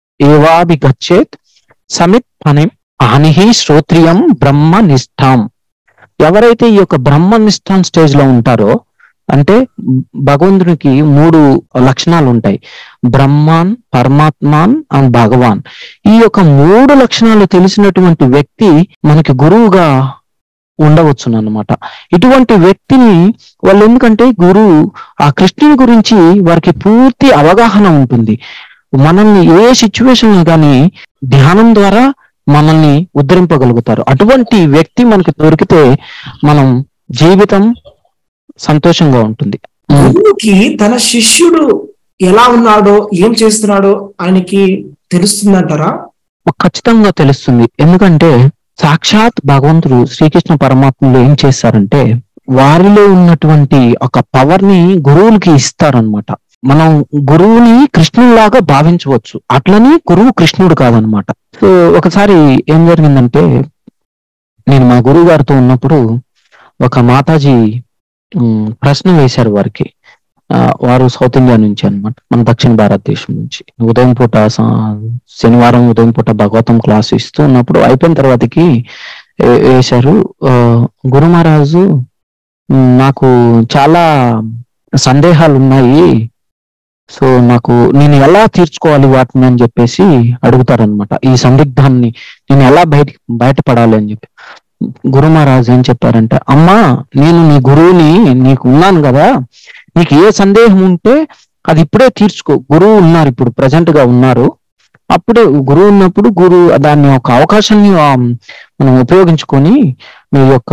ఏవాభి గచ్చేత్ సమిత్ పని హానిహి శ్రోత్రియం బ్రహ్మ నిష్ఠాం ఎవరైతే ఈ యొక్క బ్రహ్మ నిష్ఠాం స్టేజ్ లో ఉంటారో అంటే భగవంతునికి మూడు లక్షణాలు ఉంటాయి బ్రహ్మాన్ పరమాత్మాన్ అండ్ భగవాన్ ఈ యొక్క మూడు లక్షణాలు తెలిసినటువంటి వ్యక్తి మనకి గురువుగా ఉండవచ్చు అన్నమాట ఇటువంటి వ్యక్తిని వాళ్ళు ఎందుకంటే గురువు ఆ కృష్ణుని గురించి వారికి పూర్తి అవగాహన ఉంటుంది మనల్ని ఏ సిచ్యువేషన్ కానీ ధ్యానం ద్వారా మనల్ని ఉద్ధరింపగలుగుతారు అటువంటి వ్యక్తి మనకి దొరికితే మనం జీవితం సంతోషంగా ఉంటుంది గురువుకి తన శిష్యుడు ఎలా ఉన్నాడో ఏం చేస్తున్నాడో ఆయనకి తెలుస్తుందంటారా ఖచ్చితంగా తెలుస్తుంది ఎందుకంటే సాక్షాత్ భగవంతుడు శ్రీకృష్ణ పరమాత్ములు ఏం చేశారంటే వారిలో ఉన్నటువంటి ఒక పవర్ ని గురువులకి ఇస్తారనమాట మనం గురువుని కృష్ణులాగా భావించవచ్చు అట్లని గురువు కృష్ణుడు కాదనమాట సో ఒకసారి ఏం జరిగిందంటే నేను మా గురువు గారితో ఉన్నప్పుడు ఒక మాతాజీ ఉమ్, ప్రశ్న వేశారు వారికి ఆ, వారు సౌత్ ఇండియా నుంచి అన్నమాట మన దక్షిణ భారతదేశం నుంచి ఉదయం పూట స- శనివారం ఉదయం పూట భగవతం క్లాస్ ఇస్తూ ఉన్నప్పుడు అయిపోయిన తర్వాతకి ఏ- వేశారు ఆ, గురు మహారాజు "ఉమ్, నాకు చాలా సందేహాలు ఉన్నాయి సో నాకు నేను ఎలా తీర్చుకోవాలి వాటిని అని చెప్పేసి అడుగుతారనమాట ఈ సందిగ్ధాన్ని నేను ఎలా బయట బయటపడాలి అని చెప్పి గురు మహారాజ్ ఏం చెప్పారంటే అమ్మా నేను నీ గురువుని నీకు ఉన్నాను కదా నీకు ఏ సందేహం ఉంటే అది ఇప్పుడే తీర్చుకో గురువు ఉన్నారు ఇప్పుడు ప్రజెంట్ గా ఉన్నారు అప్పుడే గురువు ఉన్నప్పుడు గురువు దాన్ని ఒక అవకాశాన్ని ఆ, మనం ఉపయోగించుకొని మీ యొక్క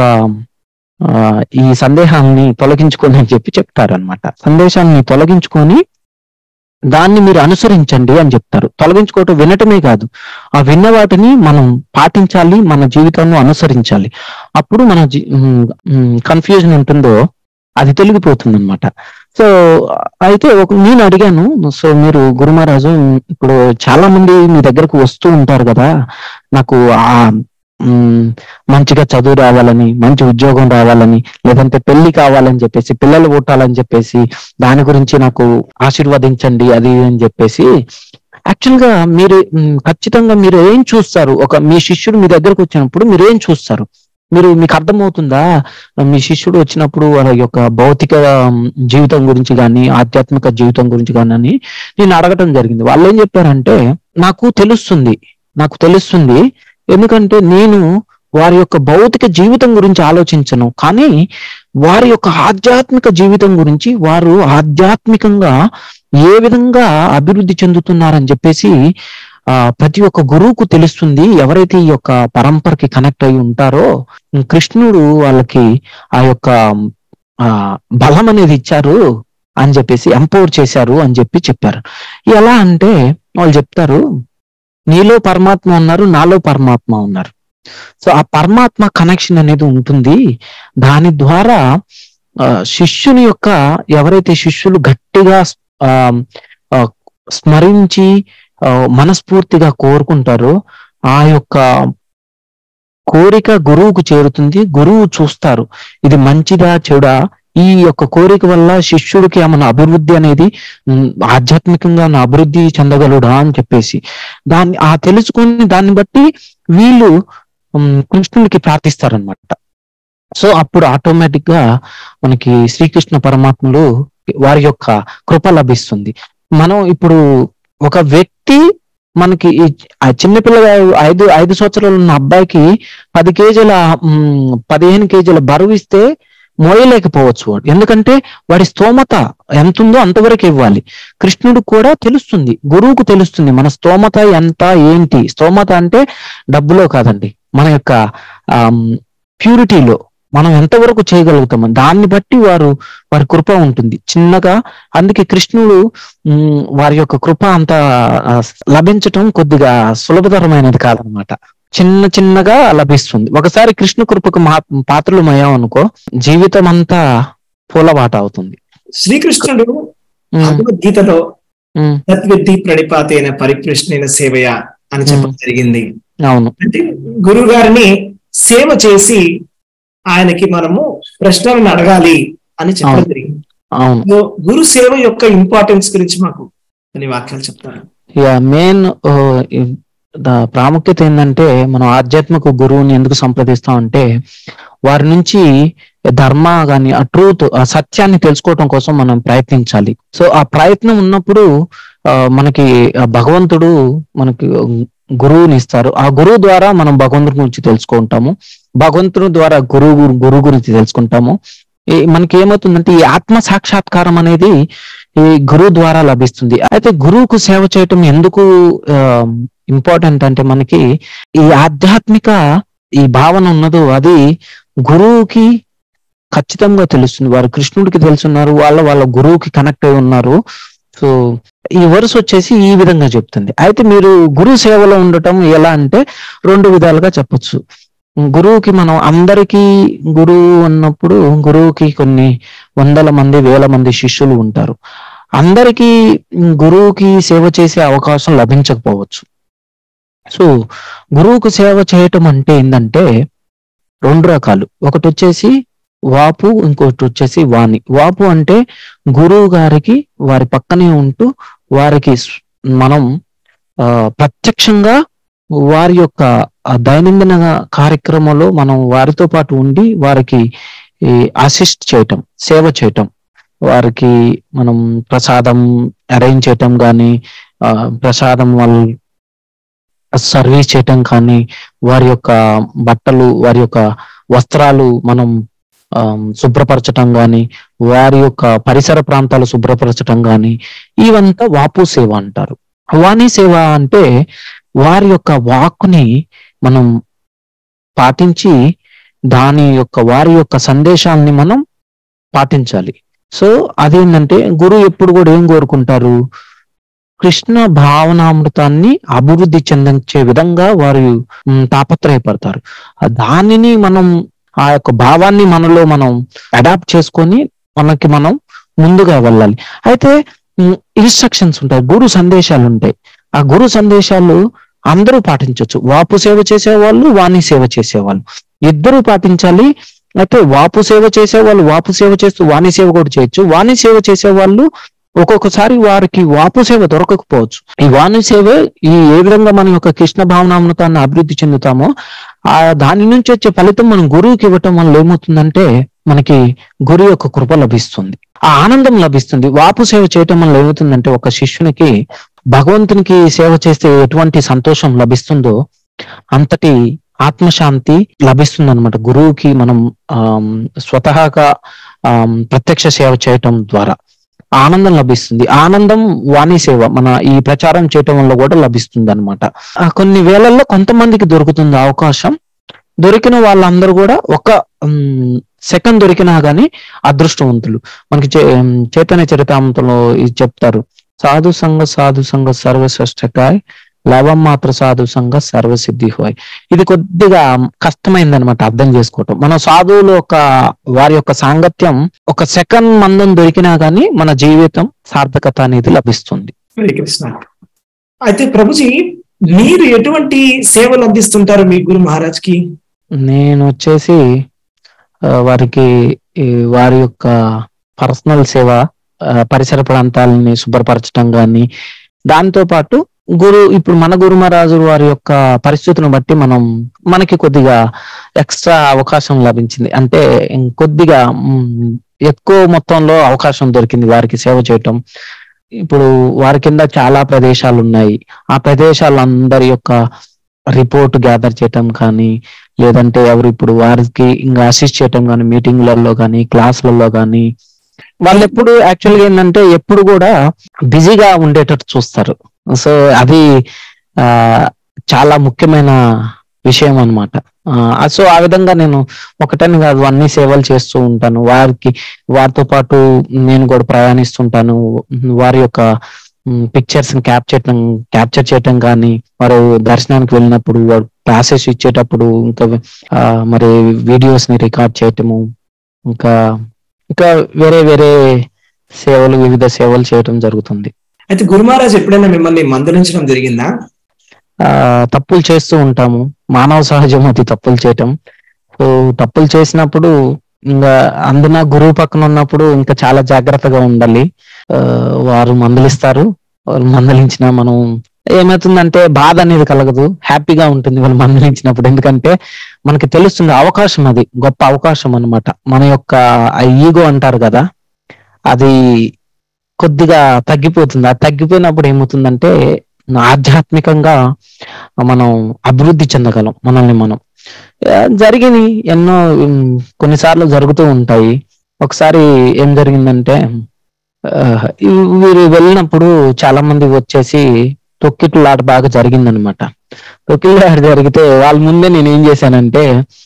ఆ, ఈ సందేహాన్ని తొలగించుకొని అని చెప్పి చెప్తారనమాట సందేశాన్ని తొలగించుకొని దాన్ని మీరు అనుసరించండి అని చెప్తారు తొలగించుకోవటం వినటమే కాదు ఆ విన్న వాటిని మనం పాటించాలి మన జీవితంలో అనుసరించాలి అప్పుడు మన కన్ఫ్యూజన్ ఉంటుందో అది తొలగిపోతుంది అనమాట సో అయితే ఒక నేను అడిగాను సో మీరు గురు మహారాజు ఇప్పుడు చాలా మంది మీ దగ్గరకు వస్తూ ఉంటారు కదా నాకు ఆ మ్, మంచిగా చదువు రావాలని మంచి ఉద్యోగం రావాలని లేదంటే పెళ్లి కావాలని చెప్పేసి పిల్లలు పుట్టాలని చెప్పేసి దాని గురించి నాకు ఆశీర్వదించండి అది ఇది అని చెప్పేసి యాక్చువల్ గా మీరు మ్, ఖచ్చితంగా మీరు ఏం చూస్తారు ఒక మీ శిష్యుడు మీ దగ్గరకు వచ్చినప్పుడు మీరు ఏం చూస్తారు మీరు మీకు అర్థమవుతుందా మీ శిష్యుడు వచ్చినప్పుడు వాళ్ళ యొక్క భౌతిక మ్, జీవితం గురించి కానీ ఆధ్యాత్మిక జీవితం గురించి కానీ అని నేను అడగటం జరిగింది వాళ్ళు ఏం చెప్పారంటే నాకు తెలుస్తుంది నాకు తెలుస్తుంది ఎందుకంటే నేను వారి యొక్క భౌతిక జీవితం గురించి ఆలోచించను కానీ వారి యొక్క ఆధ్యాత్మిక జీవితం గురించి వారు ఆధ్యాత్మికంగా ఏ విధంగా అభివృద్ధి చెందుతున్నారని చెప్పేసి ఆ ప్రతి ఒక్క గురువుకు తెలుస్తుంది ఎవరైతే ఈ యొక్క పరంపరకి కనెక్ట్ అయి ఉంటారో కృష్ణుడు వాళ్ళకి ఆ యొక్క ఆ బలం అనేది ఇచ్చారు అని చెప్పేసి ఎంపవర్ చేశారు అని చెప్పి చెప్పారు ఎలా అంటే వాళ్ళు చెప్తారు నీలో పరమాత్మ ఉన్నారు నాలో పరమాత్మ ఉన్నారు సో ఆ పరమాత్మ కనెక్షన్ అనేది ఉంటుంది దాని ద్వారా ఆ, శిష్యుని యొక్క ఎవరైతే శిష్యులు గట్టిగా ఆ, ఆ, స్మరించి ఆ, మనస్ఫూర్తిగా కోరుకుంటారో ఆ యొక్క కోరిక గురువుకు చేరుతుంది గురువు చూస్తారు ఇది మంచిదా చెడా ఈ యొక్క కోరిక వల్ల శిష్యుడికి ఏమైనా అభివృద్ధి అనేది ఉమ్, ఆధ్యాత్మికంగా ఏమైనా అభివృద్ధి చెందగలడా అని చెప్పేసి దాన్ని ఆ తెలుసుకుని దాన్ని బట్టి వీళ్ళు ఉమ్, కృష్ణుడికి ప్రార్థిస్తారనమాట సో అప్పుడు ఆటోమేటిక్ గా మనకి శ్రీకృష్ణ పరమాత్ములు వారి యొక్క కృప లభిస్తుంది మనం ఇప్పుడు ఒక వ్యక్తి మనకి ఈ ఆ చిన్నపిల్ల ఐదు ఐదు సంవత్సరాలు ఉన్న అబ్బాయికి పది కేజీల ఉమ్, పదిహేను కేజీల బరువు ఇస్తే మోయలేకపోవచ్చు వాడు ఎందుకంటే వాడి స్తోమత ఎంత ఉందో అంతవరకు ఇవ్వాలి కృష్ణుడు కూడా తెలుస్తుంది గురువుకు తెలుస్తుంది మన స్తోమత ఎంత ఏంటి స్తోమత అంటే డబ్బులో కాదండి మన యొక్క ప్యూరిటీలో మనం ఎంతవరకు చేయగలుగుతాం దాన్ని బట్టి వారు వారి కృప ఉంటుంది చిన్నగా అందుకే కృష్ణుడు ఉమ్, వారి యొక్క కృప అంత ఆ, లభించటం కొద్దిగా సులభతరమైనది కాదనమాట చిన్న చిన్నగా లభిస్తుంది ఒకసారి కృష్ణ కృపకు మా పాత్రలు అయ్యాం అనుకో జీవితం అంతా పూలబాట అవుతుంది శ్రీకృష్ణుడు ఉమ్, భగవద్గీతలో ఉమ్, తద్విద్ధి ప్రణిపాతైన పరిప్రశ్నైన సేవయ అని చెప్పడం జరిగింది అవును అంటే గురువు గారిని సేవ చేసి ఆయనకి మనము ప్రశ్నలను అడగాలి అని చెప్పడం అవును. జరిగింది అవును సో గురు సేవ యొక్క ఇంపార్టెన్స్ గురించి మాకు కొన్ని వాక్యాలు చెప్తారు యా మెయిన్ ప్రాముఖ్యత ఏంటంటే మనం ఆధ్యాత్మిక గురువుని ఎందుకు సంప్రదిస్తాం అంటే వారి నుంచి ధర్మ గాని ఆ ట్రూత్ ఆ సత్యాన్ని తెలుసుకోవటం కోసం మనం ప్రయత్నించాలి సో ఆ ప్రయత్నం ఉన్నప్పుడు ఆ, మనకి ఆ భగవంతుడు మనకి గురువుని ఇస్తారు ఆ గురువు ద్వారా మనం భగవంతుడి గురించి తెలుసుకుంటాము భగవంతుడి ద్వారా గురువు గురువు గురించి తెలుసుకుంటాము ఈ మనకి ఏమవుతుందంటే ఈ ఆత్మ సాక్షాత్కారం అనేది ఈ గురువు ద్వారా లభిస్తుంది అయితే గురువుకు సేవ చేయటం ఎందుకు ఇంపార్టెంట్ అంటే మనకి ఈ ఆధ్యాత్మిక ఈ భావన ఉన్నదో అది గురువుకి ఖచ్చితంగా తెలుస్తుంది వారు కృష్ణుడికి తెలుసున్నారు వాళ్ళ వాళ్ళ గురువుకి కనెక్ట్ అయి ఉన్నారు సో ఈ వరుస వచ్చేసి ఈ విధంగా చెప్తుంది అయితే మీరు గురువు సేవలో ఉండటం ఎలా అంటే రెండు విధాలుగా చెప్పొచ్చు గురువుకి మనం అందరికీ గురువు ఉన్నప్పుడు గురువుకి కొన్ని వందల మంది వేల మంది శిష్యులు ఉంటారు అందరికీ గురువుకి సేవ చేసే అవకాశం లభించకపోవచ్చు సో గురువుకు సేవ చేయటం అంటే ఏంటంటే రెండు రకాలు ఒకటి వచ్చేసి వాపు ఇంకోటి వచ్చేసి వాణి వాపు అంటే గురువు గారికి వారి పక్కనే ఉంటూ వారికి స్- మనం ఆ, ప్రత్యక్షంగా వారి యొక్క ఆ దైనందిన కార్యక్రమంలో మనం వారితో పాటు ఉండి వారికి అసిస్ట్ చేయటం సేవ చేయటం వారికి మనం ప్రసాదం అరేంజ్ చేయటం కానీ ప్రసాదం వాళ్ళు సర్వీస్ చేయటం కానీ వారి యొక్క బట్టలు వారి యొక్క వస్త్రాలు మనం ఆమ్, శుభ్రపరచటం కానీ వారి యొక్క పరిసర ప్రాంతాలు శుభ్రపరచటం కానీ ఇవంతా వాపు సేవ అంటారు వాణి సేవ అంటే వారి యొక్క వాక్కుని మనం పాటించి దాని యొక్క వారి యొక్క సందేశాలని మనం పాటించాలి సో అదేంటంటే గురువు ఎప్పుడు కూడా ఏం కోరుకుంటారు కృష్ణ భావనామృతాన్ని అభివృద్ధి చెందించే విధంగా వారు మ్, తాపత్రయపడతారు ఆ దానిని మనం ఆ యొక్క భావాన్ని మనలో మనం అడాప్ట్ చేసుకొని మనకి మనం ముందుగా వెళ్ళాలి అయితే ఇన్స్ట్రక్షన్స్ ఉంటాయి గురు సందేశాలు ఉంటాయి ఆ గురు సందేశాలు అందరూ పాటించవచ్చు వాపు సేవ చేసేవాళ్ళు వాణి సేవ చేసేవాళ్ళు ఇద్దరూ పాటించాలి అయితే వాపు సేవ చేసేవాళ్ళు వాపు సేవ చేస్తూ వాణి సేవ కూడా చేయొచ్చు వాణి సేవ చేసేవాళ్ళు ఒక్కొక్కసారి వారికి వాపు సేవ దొరకకపోవచ్చు ఈ వాణి సేవ ఈ ఏ విధంగా మన యొక్క కృష్ణ భావనామృతాన్ని అభివృద్ధి చెందుతామో ఆ దాని నుంచి వచ్చే ఫలితం మనం గురువుకి ఇవ్వటం వల్ల ఏమవుతుందంటే మనకి గురువు యొక్క కృప లభిస్తుంది ఆ ఆనందం లభిస్తుంది వాపు సేవ చేయటం వల్ల ఏమవుతుందంటే ఒక శిష్యునికి భగవంతునికి సేవ చేస్తే ఎటువంటి సంతోషం లభిస్తుందో అంతటి ఆత్మశాంతి లభిస్తుంది అనమాట గురువుకి మనం ఆమ్, స్వతహాగా ఆమ్, ప్రత్యక్ష సేవ చేయటం ద్వారా ఆనందం లభిస్తుంది ఆనందం వాణి సేవ మన ఈ ప్రచారం చేయటం వల్ల కూడా లభిస్తుంది అనమాట కొన్ని వేళల్లో కొంతమందికి దొరుకుతుంది అవకాశం దొరికిన వాళ్ళందరూ కూడా ఒక సెకండ్ దొరికినా గానీ అదృష్టవంతులు మనకి చే- ఉమ్, చైతన్య చరితామృతంలో ఇది చెప్తారు సాధు సంఘ సాధు సంఘ సర్వశ్రేష్టకాయ్ లవం మాత్ర సాధు సంఘ సర్వసిద్ధి హోయ్ ఇది కొద్దిగా కష్టమైంది అనమాట అర్థం చేసుకోవటం మన సాధువులు ఒక వారి యొక్క సాంగత్యం ఒక సెకండ్ మందం దొరికినా గానీ మన జీవితం సార్థకత అనేది లభిస్తుంది హరే కృష్ణ అయితే ప్రభుజీ మీరు ఎటువంటి సేవలు అందిస్తుంటారు మీ గురు మహారాజ్ కి నేను వచ్చేసి ఆ, వారికి ఈ వారి యొక్క పర్సనల్ సేవ ఆ, పరిసర ప్రాంతాలని శుభ్రపరచడం కానీ దాంతో పాటు గురు ఇప్పుడు మన గురు మహారాజు వారి యొక్క పరిస్థితిని బట్టి మనం మనకి కొద్దిగా ఎక్స్ట్రా అవకాశం లభించింది అంటే కొద్దిగా మ్, ఎక్కువ మొత్తంలో అవకాశం దొరికింది వారికి సేవ చేయటం ఇప్పుడు వారి కింద చాలా ప్రదేశాలు ఉన్నాయి ఆ ప్రదేశాలందరి యొక్క రిపోర్ట్ గ్యాదర్ చేయటం కానీ లేదంటే ఎవరు ఇప్పుడు వారికి ఇంకా అసిస్ట్ చేయటం కానీ మీటింగ్లలో కానీ క్లాసులలో కానీ వాళ్ళు ఎప్పుడు యాక్చువల్గా ఏంటంటే ఎప్పుడు కూడా బిజీగా ఉండేటట్టు చూస్తారు సో అది ఆ చాలా ముఖ్యమైన విషయం అనమాట సో ఆ విధంగా నేను ఒకటని కాదు అన్ని సేవలు చేస్తూ ఉంటాను వారికి వారితో పాటు నేను కూడా ప్రయాణిస్తుంటాను వారి యొక్క పిక్చర్స్ ని క్యాప్చర్ క్యాప్చర్ చేయటం కానీ వారు దర్శనానికి వెళ్ళినప్పుడు వారు క్లాసెస్ ఇచ్చేటప్పుడు ఇంకా ఆ, మరి వీడియోస్ ని రికార్డ్ చేయటము ఇంకా ఇంకా వేరే వేరే సేవలు వివిధ సేవలు చేయటం జరుగుతుంది అయితే గురు మహారాజ్ ఎప్పుడైనా మిమ్మల్ని మందలించడం జరిగిందా ఆ తప్పులు చేస్తూ ఉంటాము మానవ సహజం అది తప్పులు చేయటం సో తప్పులు చేసినప్పుడు ఇంకా అందున గురువు పక్కన ఉన్నప్పుడు ఇంకా చాలా జాగ్రత్తగా ఉండాలి ఆ, వారు మందలిస్తారు వారు మందలించిన మనం ఏమవుతుందంటే బాధ అనేది కలగదు హ్యాపీగా ఉంటుంది వాళ్ళు మందలించినప్పుడు ఎందుకంటే మనకి తెలుస్తుంది అవకాశం అది గొప్ప అవకాశం అన్నమాట మన యొక్క ఈగో అంటారు కదా అది కొద్దిగా తగ్గిపోతుంది అది తగ్గిపోయినప్పుడు ఏమవుతుందంటే ఆధ్యాత్మికంగా మనం అభివృద్ధి చెందగలం మనల్ని మనం ఆ, జరిగినాయి ఎన్నో ఉమ్, కొన్నిసార్లు జరుగుతూ ఉంటాయి ఒకసారి ఏం జరిగిందంటే ఆ, ఈ- వీరు వెళ్ళినప్పుడు చాలా మంది వచ్చేసి తొక్కిట్లాట బాగా జరిగిందనమాట తొక్కిట్లాట జరిగితే వాళ్ళ ముందే నేను ఏం చేశానంటే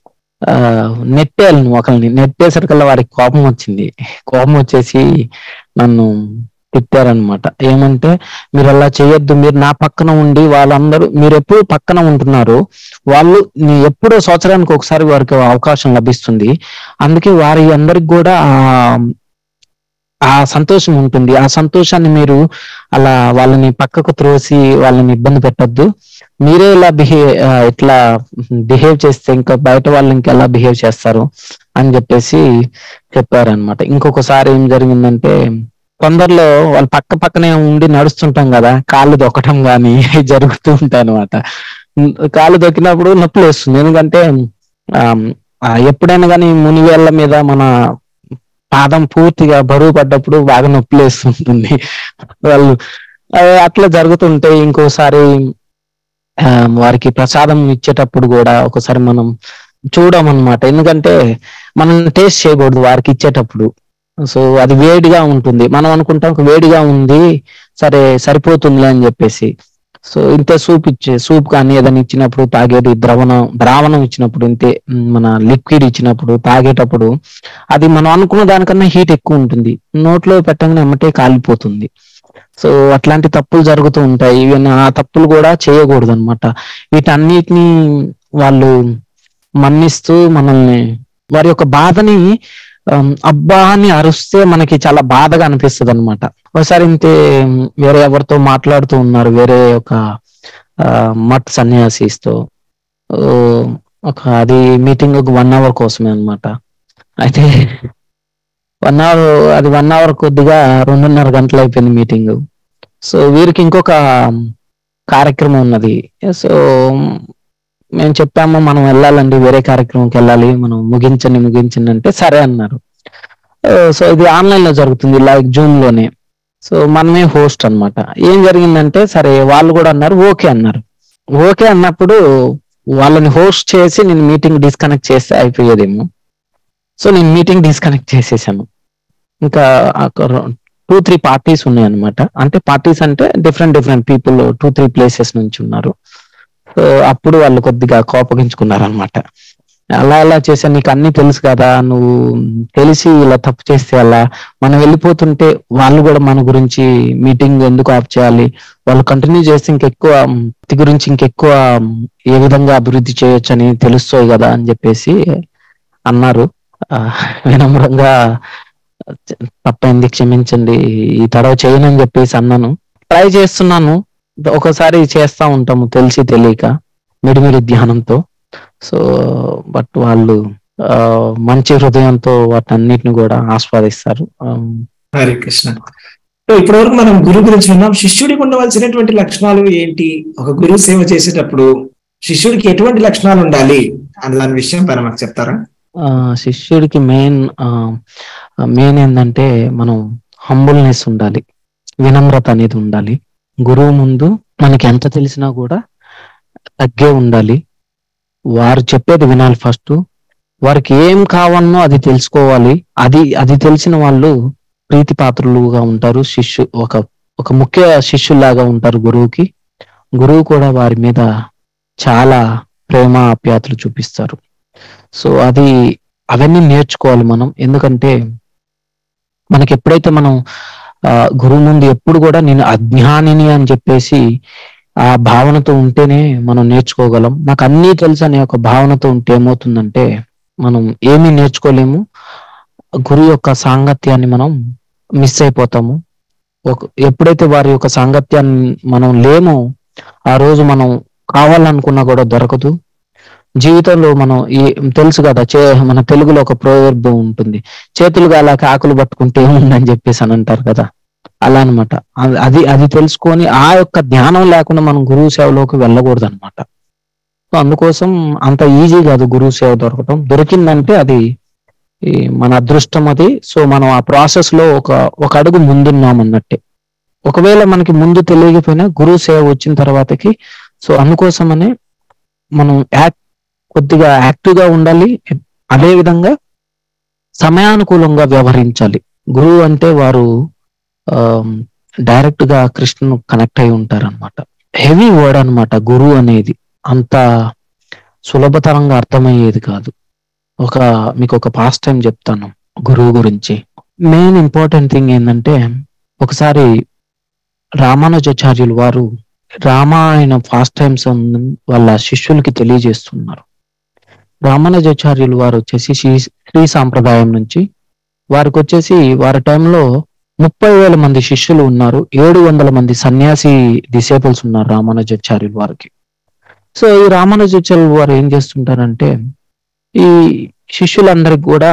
ఆ నెట్టేయాలను ఒకరిని నెట్టేసరికల్లా వారికి కోపం వచ్చింది కోపం వచ్చేసి నన్ను తిట్టారనమాట ఏమంటే మీరు అలా చేయొద్దు మీరు నా పక్కన ఉండి వాళ్ళందరూ మీరు ఎప్పుడు పక్కన ఉంటున్నారు వాళ్ళు నీ ఎప్పుడో సంవత్సరానికి ఒకసారి వారికి అవకాశం లభిస్తుంది అందుకే వారి అందరికి కూడా ఆ ఆ సంతోషం ఉంటుంది ఆ సంతోషాన్ని మీరు అలా వాళ్ళని పక్కకు త్రోసి వాళ్ళని ఇబ్బంది పెట్టొద్దు మీరే ఇలా బిహేవ్ ఇట్లా బిహేవ్ చేస్తే ఇంకా బయట వాళ్ళు ఇంకెలా బిహేవ్ చేస్తారు అని చెప్పేసి చెప్పారనమాట ఇంకొకసారి ఏం జరిగిందంటే కొందరిలో వాళ్ళు పక్క పక్కనే ఉండి నడుస్తుంటాం కదా కాళ్ళు దొక్కటం కానీ జరుగుతూ ఉంటాయి అనమాట కాళ్ళు దొక్కినప్పుడు నొప్పి వేస్తుంది ఎందుకంటే ఆమ్, ఆ, ఎప్పుడైనా కానీ మునివేళ్ల మీద మన పాదం పూర్తిగా బరువు పడ్డప్పుడు బాగా నొప్పి వేస్తుంటుంది వాళ్ళు ఆ, అట్లా జరుగుతుంటాయి ఇంకోసారి ఆ, వారికి ప్రసాదం ఇచ్చేటప్పుడు కూడా ఒకసారి మనం చూడమన్నమాట ఎందుకంటే మనం టేస్ట్ చేయకూడదు వారికి ఇచ్చేటప్పుడు సో అది వేడిగా ఉంటుంది మనం అనుకుంటాం "ఒక వేడిగా ఉంది సరే సరిపోతుంది అని చెప్పేసి సో ఇంతే సూప్ ఇచ్చే సూప్ కానీ ఏదైనా ఇచ్చినప్పుడు తాగేది ద్రవణం ద్రావణం ఇచ్చినప్పుడు ఇంతే ఉమ్, మన లిక్విడ్ ఇచ్చినప్పుడు తాగేటప్పుడు అది మనం అనుకున్న దానికన్నా హీట్ ఎక్కువ ఉంటుంది నోట్లో పెట్టగానే ఎమ్మటే కాలిపోతుంది సో అట్లాంటి తప్పులు జరుగుతూ ఉంటాయి ఈవెన్ ఆ తప్పులు కూడా చేయకూడదు అనమాట వీటన్నిటిని వాళ్ళు మన్నిస్తూ మనల్ని వారి యొక్క బాధని ఆమ్, అబ్బా అని అరుస్తే మనకి చాలా బాధగా అనిపిస్తుంది అనమాట ఒకసారి ఇంతే ఉమ్, వేరే ఎవరితో మాట్లాడుతూ ఉన్నారు వేరే ఒక ఆ, మఠ్ సన్యాసిస్తో ఓ, ఒక అది మీటింగ్ ఒక వన్ అవర్ కోసమే అన్నమాట అయితే వన్ అవర్ అది వన్ అవర్ కొద్దిగా రెండున్నర గంటలు అయిపోయింది మీటింగ్ సో వీరికి ఇంకొక కార్యక్రమం ఉన్నది సో మేము చెప్పాము మనం వెళ్ళాలండి వేరే కార్యక్రమంకి వెళ్ళాలి మనం ముగించండి ముగించండి అంటే సరే అన్నారు సో ఇది ఆన్లైన్ లో జరుగుతుంది లైక్ జూమ్ లోనే సో మనమే హోస్ట్ అన్నమాట ఏం జరిగిందంటే సరే వాళ్ళు కూడా అన్నారు ఓకే అన్నారు ఓకే అన్నప్పుడు వాళ్ళని హోస్ట్ చేసి నేను మీటింగ్ డిస్కనెక్ట్ చేస్తే అయిపోయేదేమో సో నేను మీటింగ్ డిస్కనెక్ట్ చేసేసాను ఇంకా టూ త్రీ పార్టీస్ ఉన్నాయి అనమాట అంటే పార్టీస్ అంటే different different people two three places నుంచి ఉన్నారు సో అప్పుడు వాళ్ళు కొద్దిగా కోపగించుకున్నారు అనమాట అలా అలా చేసా నీకు అన్ని తెలుసు కదా నువ్వు తెలిసి ఇలా తప్పు చేస్తే అలా మనం వెళ్ళిపోతుంటే వాళ్ళు కూడా మన గురించి మీటింగ్ ఎందుకు ఆఫ్ చేయాలి వాళ్ళు కంటిన్యూ చేస్తే ఇంకెక్కువ మ్, ఇది గురించి ఇంకెక్కువ మ్, ఏ విధంగా అభివృద్ధి చేయొచ్చు అని తెలుస్తాయి కదా అని చెప్పేసి అన్నారు ఆ, వినమ్రంగా తప్పైంది క్షమించండి ఈ తడవ చేయనని చెప్పేసి అన్నాను ట్రై చేస్తున్నాను ఒకసారి చేస్తా ఉంటాము తెలిసి తెలియక మిడిమిడి ధ్యానంతో సో బట్ వాళ్ళు ఆ, మంచి హృదయంతో వాటన్నిటిని కూడా ఆస్వాదిస్తారు ఆమ్, హరే కృష్ణ సో ఇప్పటి వరకు మనం గురువు గురించి విన్నాం శిష్యుడికి ఉండవలసినటువంటి లక్షణాలు ఏంటి ఒక గురువు సేవ చేసేటప్పుడు శిష్యుడికి ఎటువంటి లక్షణాలు ఉండాలి అన్న దాని విషయం పైన మాకు చెప్తారా ఆ, శిష్యుడికి మెయిన్ మెయిన్ ఏంటంటే మనం హంబుల్నెస్ ఉండాలి వినమ్రత అనేది ఉండాలి గురువు ముందు మనకి ఎంత తెలిసినా కూడా తగ్గే ఉండాలి వారు చెప్పేది వినాలి ఫస్ట్ వారికి ఏం కావాలనో అది తెలుసుకోవాలి అది అది తెలిసిన వాళ్ళు ప్రీతి పాత్రులుగా ఉంటారు శిష్యు ఒక ఒక ముఖ్య శిష్యులాగా ఉంటారు గురువుకి గురువు కూడా వారి మీద చాలా ప్రేమ ఆప్యాయతలు చూపిస్తారు సో అది అవన్నీ నేర్చుకోవాలి మనం ఎందుకంటే మనకి ఎప్పుడైతే మనం ఆ, గురువు ముందు ఎప్పుడు కూడా నేను అజ్ఞానిని అని చెప్పేసి ఆ భావనతో ఉంటేనే మనం నేర్చుకోగలం నాకు అన్నీ తెలుసు అనే ఒక భావనతో ఉంటే ఏమవుతుందంటే మనం ఏమీ నేర్చుకోలేము గురువు యొక్క సాంగత్యాన్ని మనం మిస్ అయిపోతాము ఒక ఎప్పుడైతే వారి యొక్క సాంగత్యాన్ని మనం లేమో ఆ రోజు మనం కావాలనుకున్నా కూడా దొరకదు జీవితంలో మనం ఈ తెలుసు కదా చే మన తెలుగులో ఒక ప్రోవర్బ్ ఉంటుంది చేతులు గాలాక ఆకులు పట్టుకుంటే ఏముందని చెప్పేసి అని అంటారు కదా అలా అనమాట అది అది తెలుసుకొని ఆ యొక్క ధ్యానం లేకుండా మనం గురువు సేవలోకి వెళ్ళకూడదు అనమాట సో అందుకోసం అంత ఈజీ కాదు గురువు సేవ దొరకటం దొరికిందంటే అది ఈ మన అదృష్టం అది సో మనం ఆ ప్రాసెస్ లో ఒక ఒక అడుగు ముందున్నాం అన్నట్టే ఒకవేళ మనకి ముందు తెలియకపోయినా గురువు సేవ వచ్చిన తర్వాతకి సో అందుకోసమనే మనం యాక్ట్ కొద్దిగా యాక్టివ్ గా ఉండాలి అదే విధంగా సమయానుకూలంగా వ్యవహరించాలి గురువు అంటే వారు డైరెక్ట్ గా కృష్ణను కనెక్ట్ అయి ఉంటారు అనమాట హెవీ వర్డ్ అన్నమాట గురువు అనేది అంత సులభతరంగా అర్థమయ్యేది కాదు ఒక మీకు ఒక పాస్ట్ టైం చెప్తాను గురువు గురించి మెయిన్ ఇంపార్టెంట్ థింగ్ ఏంటంటే ఒకసారి రామానుజాచార్యులు వారు రామాయణ ఫాస్ట్ టైమ్స్ వాళ్ళ శిష్యులకి తెలియజేస్తున్నారు రామానుజాచార్యులు వారు వచ్చేసి శ్రీ శ్రీ సాంప్రదాయం నుంచి వారికి వచ్చేసి వారి టైంలో ముప్పై వేల మంది శిష్యులు ఉన్నారు ఏడు వందల మంది సన్యాసి డిసేబుల్స్ ఉన్నారు రామానుజాచార్యులు వారికి సో ఈ రామానుజాచార్యులు వారు ఏం చేస్తుంటారంటే ఈ శిష్యులందరికి కూడా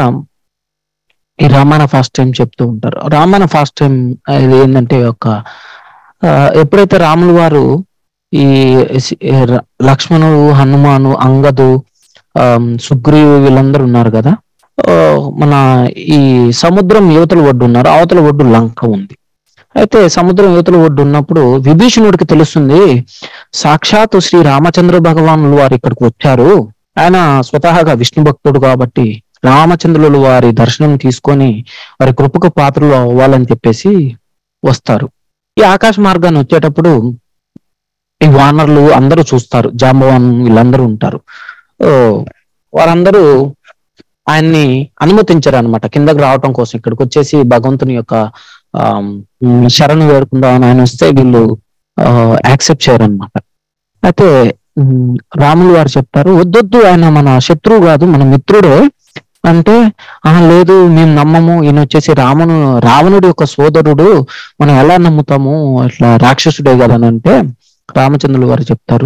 ఈ రామాయణ ఫాస్ట్ టైం చెప్తూ ఉంటారు రామాయణ ఫాస్ట్ టైం ఇది ఏంటంటే ఒక ఆ, ఎప్పుడైతే రాములు వారు ఈ సి- ర- లక్ష్మణుడు హనుమాను అంగదు ఆమ్, సుగ్రీవు వీళ్ళందరూ ఉన్నారు కదా ఆ, మన ఈ సముద్రం యువతల ఒడ్డు ఉన్నారు అవతల ఒడ్డు లంక ఉంది అయితే సముద్రం యువతల ఒడ్డు ఉన్నప్పుడు విభీషణుడికి తెలుస్తుంది సాక్షాత్తు శ్రీ రామచంద్ర భగవానులు వారు ఇక్కడికి వచ్చారు ఆయన స్వతహాగా విష్ణు భక్తుడు కాబట్టి రామచంద్రులు వారి దర్శనం తీసుకొని వారి కృపకు పాత్రలు అవ్వాలని చెప్పేసి వస్తారు ఈ ఆకాశ మార్గాన్ని వచ్చేటప్పుడు ఈ వానరులు అందరూ చూస్తారు జాంబవాన్ వీళ్ళందరూ ఉంటారు ఓ, వారందరూ ఆయన్ని అనుమతించారు అనమాట కిందకి రావటం కోసం ఇక్కడికి వచ్చేసి భగవంతుని యొక్క ఆమ్, ఉమ్, శరణు వేడుకుందాం ఆయన వస్తే వీళ్ళు యాక్సెప్ట్ చేయరు అనమాట అయితే ఉమ్, రాములు వారు చెప్తారు వద్దొద్దు ఆయన మన శత్రువు కాదు మన మిత్రుడే అంటే ఆ లేదు మేము నమ్మము ఈయన వచ్చేసి రావణు రావణుడి యొక్క సోదరుడు మనం ఎలా నమ్ముతాము అట్లా రాక్షసుడే కదా అని అంటే రామచంద్రులు వారు చెప్తారు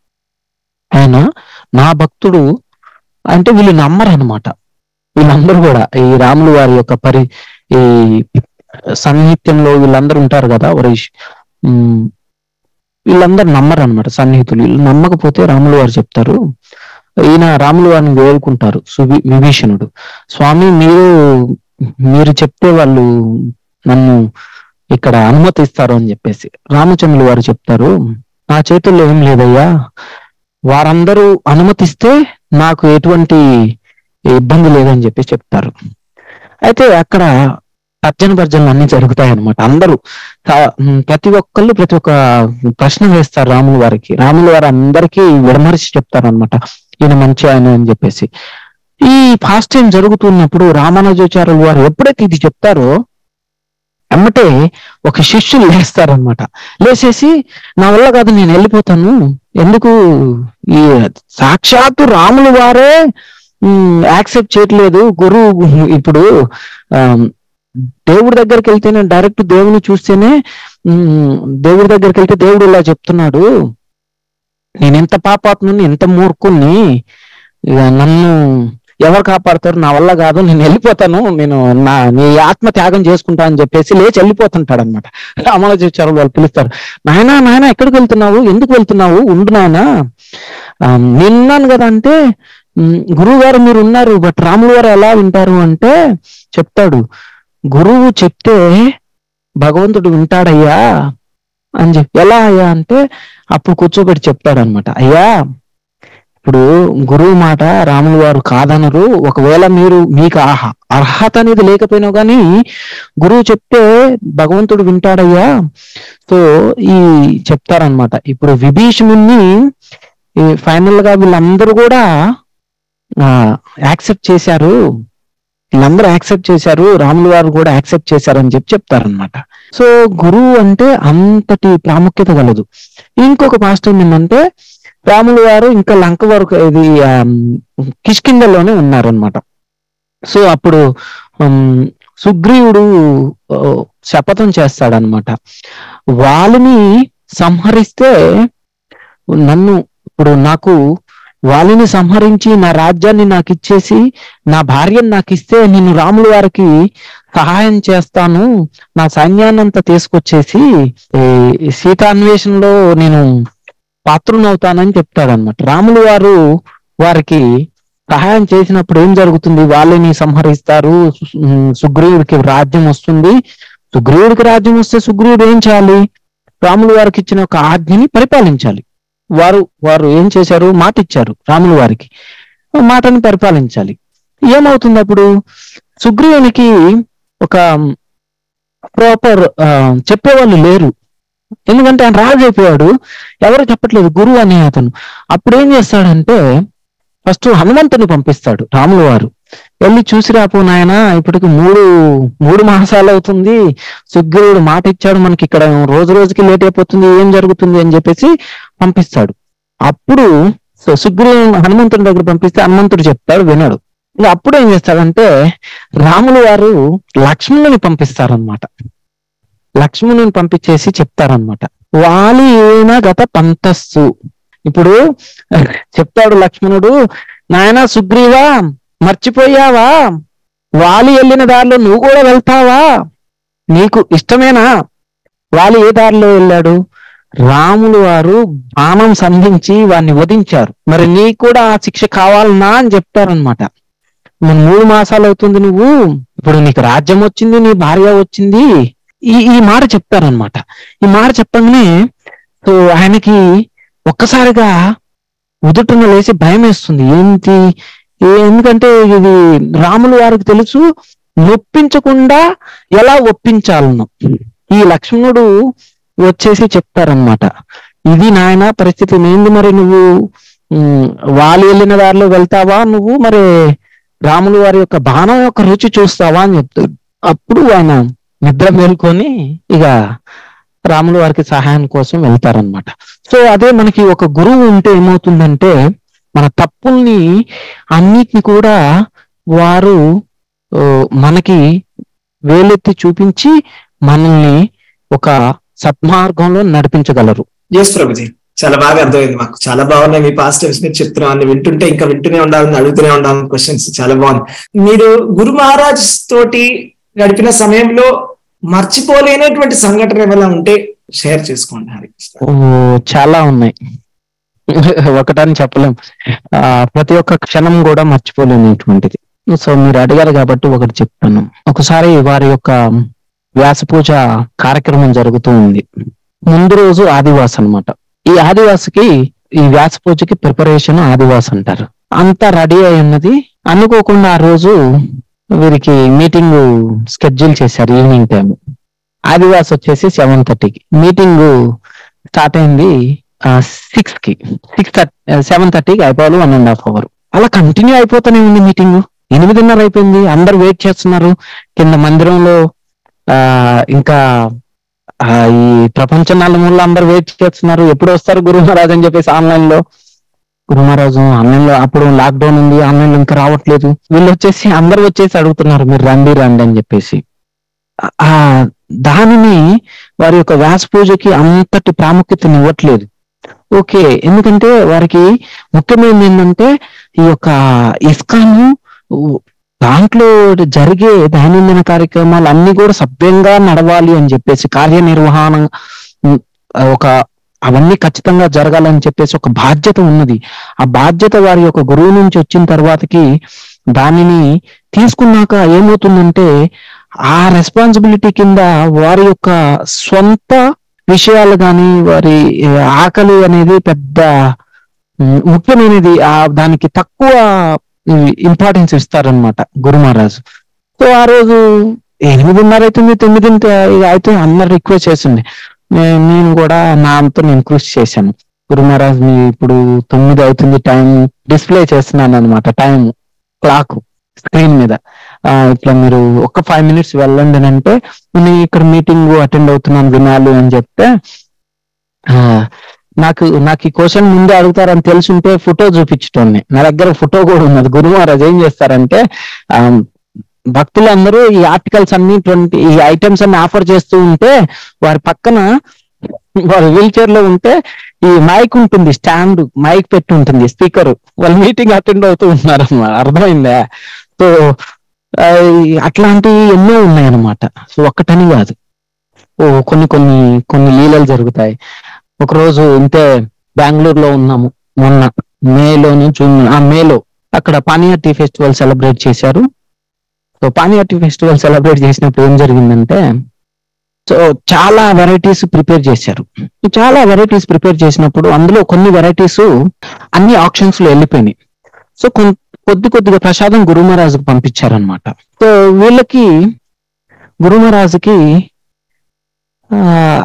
ఆయన నా భక్తుడు అంటే వీళ్ళు నమ్మరు అనమాట వీళ్ళందరూ కూడా ఈ రాములు వారి యొక్క పరి ఈ సన్నిహిత్యంలో వీళ్ళందరూ ఉంటారు కదా వారి ఉమ్, వీళ్ళందరూ నమ్మరు అనమాట సన్నిహితులు వీళ్ళు నమ్మకపోతే రాములు వారు చెప్తారు ఈయన రాములు వారిని వేడుకుంటారు సువి విభీషణుడు స్వామి మీరు మీరు చెప్తే వాళ్ళు నన్ను ఇక్కడ అనుమతిస్తారు అని చెప్పేసి రామచంద్రులు వారు చెప్తారు నా చేతుల్లో ఏం లేదయ్యా వారందరూ అనుమతిస్తే నాకు ఎటువంటి ఇబ్బంది లేదని చెప్పి చెప్తారు అయితే అక్కడ తర్జన భర్జనలు అన్ని జరుగుతాయి అనమాట అందరూ తా- ఉమ్, ప్రతి ఒక్కళ్ళు ప్రతి ఒక్క ప్రశ్న వేస్తారు రాముల వారికి రాముల వారు అందరికీ విడమరిచి చెప్తారు అనమాట ఈయన మంచి ఆయన అని చెప్పేసి ఈ ఫాస్ట్ టైం జరుగుతున్నప్పుడు రామానుజాచార్యులు వారు ఎప్పుడైతే ఇది చెప్తారో ఎమ్మటే ఒక శిష్యులు లేస్తారనమాట లేచేసి నా వల్ల కాదు నేను వెళ్ళిపోతాను ఎందుకు ఈ సాక్షాత్తు రాములు వారే యాక్సెప్ట్ చేయట్లేదు గురువు ఇప్పుడు ఆమ్, దేవుడి దగ్గరికి వెళ్తేనే డైరెక్ట్ దేవుని చూస్తేనే ఉమ్, దేవుడి దగ్గరికి వెళ్తే దేవుడు ఇలా చెప్తున్నాడు నేను ఎంత పాపాత్ముని ఎంత మూర్ఖుణ్ణి ఇక నన్ను ఎవరు కాపాడతారు నా వల్ల కాదు నేను వెళ్ళిపోతాను నేను నా నీ ఆత్మ త్యాగం చేసుకుంటా అని చెప్పేసి లేచి వెళ్ళిపోతుంటాడు అనమాట రామానుజాచార్యులు వాళ్ళు పిలుస్తారు నాయనా నాయన ఎక్కడికి వెళ్తున్నావు ఎందుకు వెళ్తున్నావు ఉండు నాయనా ఆ, విన్నాను కదా అంటే "ఉమ్, గురువు గారు మీరు ఉన్నారు బట్ రాములు గారు ఎలా వింటారు అంటే చెప్తాడు గురువు చెప్తే భగవంతుడు వింటాడయ్యా అని చెప్పి ఎలా అయ్యా అంటే అప్పుడు కూర్చోబెట్టి చెప్తాడు అనమాట అయ్యా ఇప్పుడు గురువు మాట రాములు వారు కాదనరు ఒకవేళ మీరు మీకు ఆహ అర్హత అనేది లేకపోయినా కానీ గురువు చెప్తే భగవంతుడు వింటాడయ్యా సో ఈ చెప్తారనమాట ఇప్పుడు విభీషణుణ్ణి ఈ ఫైనల్ గా వీళ్ళందరూ కూడా యాక్సెప్ట్ చేశారు వీళ్ళందరూ యాక్సెప్ట్ చేశారు రాములు వారు కూడా యాక్సెప్ట్ చేశారని చెప్పి చెప్తారనమాట సో గురువు అంటే అంతటి ప్రాముఖ్యత కలదు ఇంకొక పాస్టర్ ఏంటంటే రాములు వారు ఇంకా లంక వరకు ఇది ఆమ్, కిష్కిందలోనే ఉన్నారనమాట సో అప్పుడు ఉమ్, సుగ్రీవుడు ఓ, శపథం చేస్తాడనమాట వాళ్ళని సంహరిస్తే నన్ను ఇప్పుడు నాకు వాళ్ళని సంహరించి నా రాజ్యాన్ని నాకు ఇచ్చేసి నా భార్యను నాకు ఇస్తే నేను రాముల వారికి సహాయం చేస్తాను నా సైన్యాన్ని అంతా తీసుకొచ్చేసి ఈ సీతాన్వేషణలో నేను పాత్రునవుతానని చెప్తాడనమాట రాములు వారు వారికి సహాయం చేసినప్పుడు ఏం జరుగుతుంది వాళ్ళని సంహరిస్తారు సు- ఉమ్, సుగ్రీవుడికి రాజ్యం వస్తుంది సుగ్రీవుడికి రాజ్యం వస్తే సుగ్రీవుడు ఏం చేయాలి రాములు వారికి ఇచ్చిన ఒక ఆజ్ఞని పరిపాలించాలి వారు వారు ఏం చేశారు మాట ఇచ్చారు రాములు వారికి ఆ మాటని పరిపాలించాలి ఏమవుతుంది అప్పుడు సుగ్రీవునికి ఒక ప్రాపర్ చెప్పేవాళ్ళు లేరు ఎందుకంటే ఆయన రాజు అయిపోయాడు ఎవరు చెప్పట్లేదు గురువు అనే అతను అప్పుడు ఏం చేస్తాడంటే ఫస్ట్ హనుమంతుని పంపిస్తాడు రాముల వారు వెళ్ళి చూసి రాపో నాయన ఇప్పటికి మూడు మూడు మాసాలు అవుతుంది సుగ్రీవుడు మాట ఇచ్చాడు మనకి ఇక్కడ రోజు రోజుకి లేట్ అయిపోతుంది ఏం జరుగుతుంది అని చెప్పేసి పంపిస్తాడు అప్పుడు సో సుగ్రీవు హనుమంతుడి దగ్గర పంపిస్తే హనుమంతుడు చెప్తాడు వినడు ఇంకా అప్పుడు ఏం చేస్తాడంటే రాములు వారు లక్ష్మణుని పంపిస్తారనమాట లక్ష్మణుని పంపించేసి చెప్తారనమాట వాలి ఏన గత పంతస్సు ఇప్పుడు చెప్తాడు లక్ష్మణుడు నాయన సుగ్రీవా మర్చిపోయావా వాలి వెళ్ళిన దారిలో నువ్వు కూడా వెళ్తావా నీకు ఇష్టమేనా వాలి ఏ దారిలో వెళ్ళాడు రాములు వారు బాణం సంధించి వారిని వధించారు మరి నీకు కూడా ఆ శిక్ష కావాలనా అని చెప్తారనమాట మన మూడు మాసాలు అవుతుంది నువ్వు ఇప్పుడు నీకు రాజ్యం వచ్చింది నీ భార్య వచ్చింది ఈ ఈ మాట చెప్తారనమాట ఈ మాట చెప్పగానే సో ఆయనకి ఒక్కసారిగా ఉదుటన లేచి భయం వేస్తుంది ఏంటి ఏ- ఎందుకంటే ఇది రాములు వారికి తెలుసు నొప్పించకుండా ఎలా ఒప్పించాలను ఈ లక్ష్మణుడు వచ్చేసి చెప్తారనమాట ఇది నాయన పరిస్థితి ఏంది మరి నువ్వు ఉమ్, వాళ్ళు వెళ్ళిన దారిలో వెళ్తావా నువ్వు మరి రాములు వారి యొక్క బాణం యొక్క రుచి చూస్తావా అని చెప్తాడు అప్పుడు ఆయన నిద్ర మేల్కొని ఇక రాములు వారికి సహాయం కోసం వెళ్తారనమాట సో అదే మనకి ఒక గురువు ఉంటే ఏమవుతుందంటే మన తప్పుల్ని అన్నిటిని కూడా వారు ఓ, మనకి వేలెత్తి చూపించి మనల్ని ఒక సద్మార్గంలో నడిపించగలరు ఎస్ ప్రభుజీ చాలా బాగా అర్థమైంది మాకు చాలా బాగున్నాయి మీ పాస్ట్ టైమ్స్ మీరు చెప్తున్నాం అన్ని వింటుంటే ఇంకా వింటూనే ఉండాలని అడుగుతూనే ఉండాలని క్వశ్చన్స్ చాలా బాగుంది మీరు గురు మహారాజ్ తోటి గడిపిన సమయంలో మర్చిపోలేనటువంటి సంఘటన ఏమైనా ఉంటే షేర్ చేసుకోండి హరి ఓ చాలా ఉన్నాయి ఒకటని చెప్పలేం ఆ ప్రతి ఒక్క క్షణం కూడా మర్చిపోలేనటువంటిది సో మీరు అడిగారు కాబట్టి ఒకటి చెప్తాను ఒకసారి వారి యొక్క వ్యాస పూజ కార్యక్రమం జరుగుతూ ఉంది ముందు రోజు ఆదివాస్ అన్నమాట ఈ ఆదివాసికి ఈ వ్యాస పూజకి ప్రిపరేషన్ ఆదివాస్ అంటారు అంతా రెడీ అయి ఉన్నది అనుకోకుండా ఆ రోజు వీరికి మీటింగ్ స్కెడ్యూల్ చేశారు ఈవినింగ్ టైం ఆదివాస్ వచ్చేసి సెవెన్ థర్టీకి మీటింగ్ స్టార్ట్ అయింది సిక్స్ కి సిక్స్ థర్టీ సెవెన్ థర్టీకి అయిపోవాలి వన్ అండ్ హాఫ్ అవర్ అలా కంటిన్యూ అయిపోతూనే ఉంది మీటింగ్ ఎనిమిదిన్నర అయిపోయింది అందరు వెయిట్ చేస్తున్నారు కింద మందిరంలో ఆ ఇంకా ఆ, ఈ ప్రపంచ నలుమూలలో అందరు వెయిట్ చేస్తున్నారు ఎప్పుడు వస్తారు గురు మహారాజ్ అని చెప్పేసి ఆన్లైన్ లో గురు మహారాజు ఆన్లైన్ లో అప్పుడు లాక్డౌన్ ఉంది ఆన్లైన్ లో ఇంకా రావట్లేదు వీళ్ళు వచ్చేసి అందరు వచ్చేసి అడుగుతున్నారు మీరు రండి రండి అని చెప్పేసి ఆ దానిని వారి యొక్క వ్యాస పూజకి అంతటి ప్రాముఖ్యతని ఇవ్వట్లేదు ఓకే ఎందుకంటే వారికి ముఖ్యమైనది ఏంటంటే ఈ యొక్క ఇస్కాన్ దాంట్లో జరిగే దైనందిన కార్యక్రమాలు అన్ని కూడా సభ్యంగా నడవాలి అని చెప్పేసి కార్యనిర్వహణ ఉమ్, ఒక అవన్నీ ఖచ్చితంగా జరగాలని చెప్పేసి ఒక బాధ్యత ఉన్నది ఆ బాధ్యత వారి యొక్క గురువు నుంచి వచ్చిన తర్వాతకి దానిని తీసుకున్నాక ఏమవుతుందంటే ఆ రెస్పాన్సిబిలిటీ కింద వారి యొక్క స్వంత విషయాలు కానీ వారి ఏ, ఆకలి అనేది పెద్ద ఉమ్, ముఖ్యమైనది ఆ దానికి తక్కువ ఇంపార్టెన్స్ ఇస్తారనమాట గురు మహారాజు సో ఆ రోజు ఎనిమిదిన్నర అవుతుంది తొమ్మిది అయితే అందరు రిక్వెస్ట్ చేసింది నే- నేను కూడా నా అంతా నేను కృషి చేశాను గురు మహారాజ్ మీ ఇప్పుడు తొమ్మిది అవుతుంది టైం డిస్ప్లే చేస్తున్నాను అనమాట టైం క్లాక్ స్క్రీన్ మీద ఆ, ఇట్లా మీరు ఒక ఫైవ్ మినిట్స్ వెళ్ళండి అని అంటే నేను ఇక్కడ మీటింగ్ అటెండ్ అవుతున్నాను వినాలి అని చెప్తే ఆ, నాకు నాకు ఈ క్వశ్చన్ ముందే అడుగుతారని తెలుసుంటే ఫోటో చూపించటోని నా దగ్గర ఫోటో కూడా ఉన్నది గురు మహారాజ్ ఏం చేస్తారంటే ఆ, భక్తులందరూ ఈ ఆర్టికల్స్ అన్ని ట్వంటీ ఈ ఐటమ్స్ అన్ని ఆఫర్ చేస్తూ ఉంటే వారి పక్కన వారు వీల్ చైర్ లో ఉంటే ఈ మైక్ ఉంటుంది స్టాండ్ మైక్ పెట్టి ఉంటుంది స్పీకర్ వాళ్ళు మీటింగ్ అటెండ్ అవుతూ ఉన్నారు అన్నమాట అర్థమైందా సో ఆ, ఈ అట్లాంటివి ఎన్నో ఉన్నాయన్నమాట సో ఒక్కటని కాదు ఓ కొన్ని కొన్ని కొన్ని లీలలు జరుగుతాయి ఒక రోజు ఇంతే బెంగళూరులో ఉన్నాము మొన్న మేలోను జూన్ ఆ మేలో అక్కడ పానీయ టీ ఫెస్టివల్ సెలబ్రేట్ చేశారు so Panihati festival celebrate చేసినప్పుడు ఏం జరిగిందంటే సో చాలా వెరైటీస్ ప్రిపేర్ చేశారు చాలా వెరైటీస్ ప్రిపేర్ చేసినప్పుడు అందులో కొన్ని వెరైటీస్ అన్ని ఆప్షన్స్ లో వెళ్ళిపోయినాయి సో కొన్- కొద్ది కొద్దిగా ప్రసాదం గురుమహారాజుకు పంపించారనమాట సో వీళ్ళకి గురుమహారాజుకి ఆ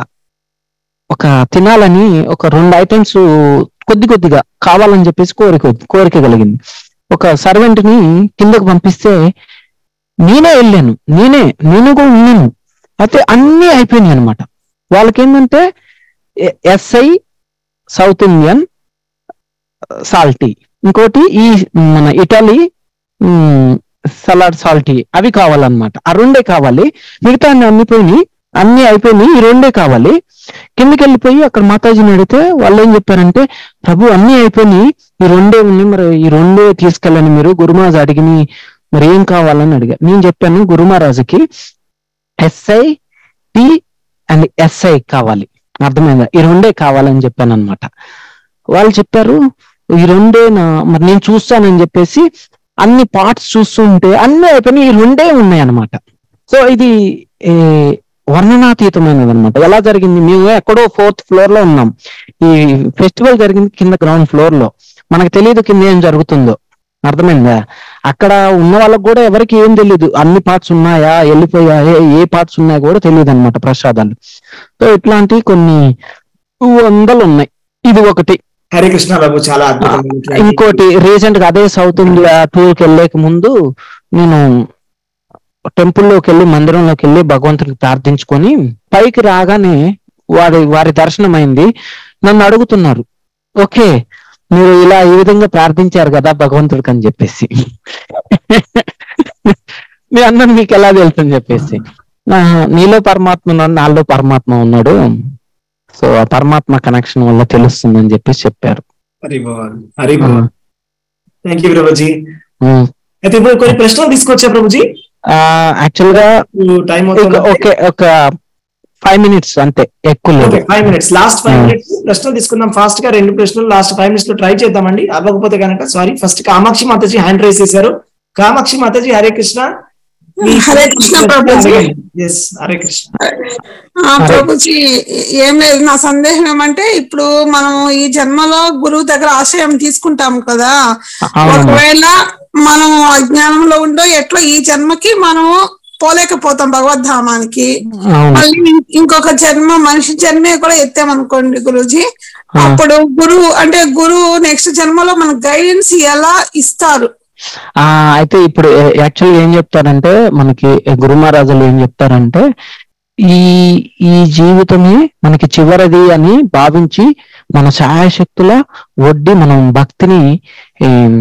ఒక తినాలని ఒక రెండు ఐటమ్స్ కొద్ది కొద్దిగా కావాలని చెప్పేసి కోరిక కోరిక కలిగింది ఒక సర్వెంట్ ని కిందకు పంపిస్తే నేనే వెళ్ళాను నేనే నేను కూడా ఉన్నాను అయితే అన్ని అయిపోయినాయి అనమాట వాళ్ళకి ఏంటంటే ఎస్ఐ సౌత్ ఇండియన్ సాల్టీ ఇంకోటి ఈ మన ఇటలీ సలాడ్ సాల్టీ అవి కావాలన్నమాట ఆ రెండే కావాలి మిగతా అన్ని అన్ని పోయినాయి అన్ని అయిపోయినాయి ఈ రెండే కావాలి కిందకి వెళ్ళిపోయి అక్కడ మాతాజీని అడిగితే వాళ్ళు ఏం చెప్పారంటే ప్రభు అన్ని అయిపోయినాయి ఈ రెండే ఉన్నాయి మరి ఈ రెండే తీసుకెళ్ళండి మీరు గురుమహారాజ్ అడిగిని మరి ఏం కావాలని అడిగారు నేను చెప్పాను గురుమహారాజుకి ఎస్ఐ టి అండ్ ఎస్ఐ కావాలి అర్థమైందా ఈ రెండే కావాలని చెప్పాను అనమాట వాళ్ళు చెప్పారు ఈ రెండే నా మరి నేను చూస్తానని చెప్పేసి అన్ని పార్ట్స్ చూస్తుంటే అన్ని అయిపోయినాయి ఈ రెండే ఉన్నాయి అనమాట సో ఇది ఏ, వర్ణనాతీతమైనది అనమాట ఎలా జరిగింది మేము ఎక్కడో ఫోర్త్ ఫ్లోర్ లో ఉన్నాం ఈ ఫెస్టివల్ జరిగింది కింద గ్రౌండ్ ఫ్లోర్ లో మనకు తెలియదు కింద ఏం జరుగుతుందో అర్థమైందా అక్కడ ఉన్న వాళ్ళకి కూడా ఎవరికి ఏం తెలియదు అన్ని పార్ట్స్ ఉన్నాయా వెళ్ళిపోయాయా ఏ పార్ట్స్ ఉన్నాయా కూడా తెలియదు అనమాట ప్రసాదాలు సో ఇట్లాంటి కొన్ని వందలు ఉన్నాయి ఇది ఒకటి హరే కృష్ణ బాబు చాలా అద్భుతమైనటువంటి- ఇంకోటి రీసెంట్ గా అదే సౌత్ ఇండియా టూర్ కి వెళ్ళేక ముందు నేను టెంపుల్లోకి వెళ్ళి మందిరంలోకి వెళ్ళి భగవంతుడికి ప్రార్థించుకొని పైకి రాగానే వారి వారి దర్శనం అయింది నన్ను అడుగుతున్నారు ఓకే మీరు ఇలా ఈ విధంగా ప్రార్థించారు కదా భగవంతుడికి అని చెప్పేసి మీ అన్నది మీకు ఎలా తెలుసు అని చెప్పేసి "ఆ, నీలో పరమాత్మ ఉన్నాడు నాలో పరమాత్మ ఉన్నాడు సో ఆ పరమాత్మ కనెక్షన్ వల్ల తెలుస్తుందని చెప్పేసి చెప్పారు Hari Bhagavan Hari Bhagavan thank you Prabhuji um. అయితే ఇప్పుడు కొన్ని ప్రశ్నలు తీసుకొచ్చా ప్రభుజీ ఆ యాక్చువల్ గా టైం ఒక- ఓకే ఒక ఫైవ్ మినిట్స్ అంతే ఎక్కువ లేదు okay five minutes last five Hmm. Minutes ప్రశ్నలు తీసుకుందాం ఫాస్ట్ గా రెండు ప్రశ్నలు లాస్ట్ ఫైవ్ మినిట్స్ లో ట్రై చేద్దామండి అవ్వకపోతే కనుక sorry first Kamakshi Mataji hand raise చేశారు కామాక్షి మాతాజీ హరే కృష్ణ మీ- హరే కృష్ణ ప్రభుజీ. Yes, హరే కృష్ణ ఆ ప్రభుజీ ఏం లేదు నా సందేహం ఏమంటే ఇప్పుడు మనం ఈ జన్మలో గురువు దగ్గర ఆశ్రయం తీసుకుంటాం కదా అవునమ్మా ఒకవేళ మనం అజ్ఞానంలో ఉండో ఎట్లా ఈ జన్మకి మనము పోలేకపోతాం భగవద్ధామానికి అవును మళ్ళీ ఇం- ఇంకొక జన్మ మనిషి జన్మే కూడా ఎత్తామనుకోండి గురుజీ ఆ. అప్పుడు గురువు అంటే గురువు నెక్స్ట్ జన్మలో మన గైడెన్స్ ఎలా ఇస్తారు ఆ అయితే ఇప్పుడు యాక్చువల్ ఏం చెప్తారంటే మనకి గురు మహారాజులు ఏం చెప్తారంటే ఈ ఈ జీవితమే మనకి చివరిది అని భావించి మన శాయశక్తుల వడ్డీ మనం భక్తిని ఏం,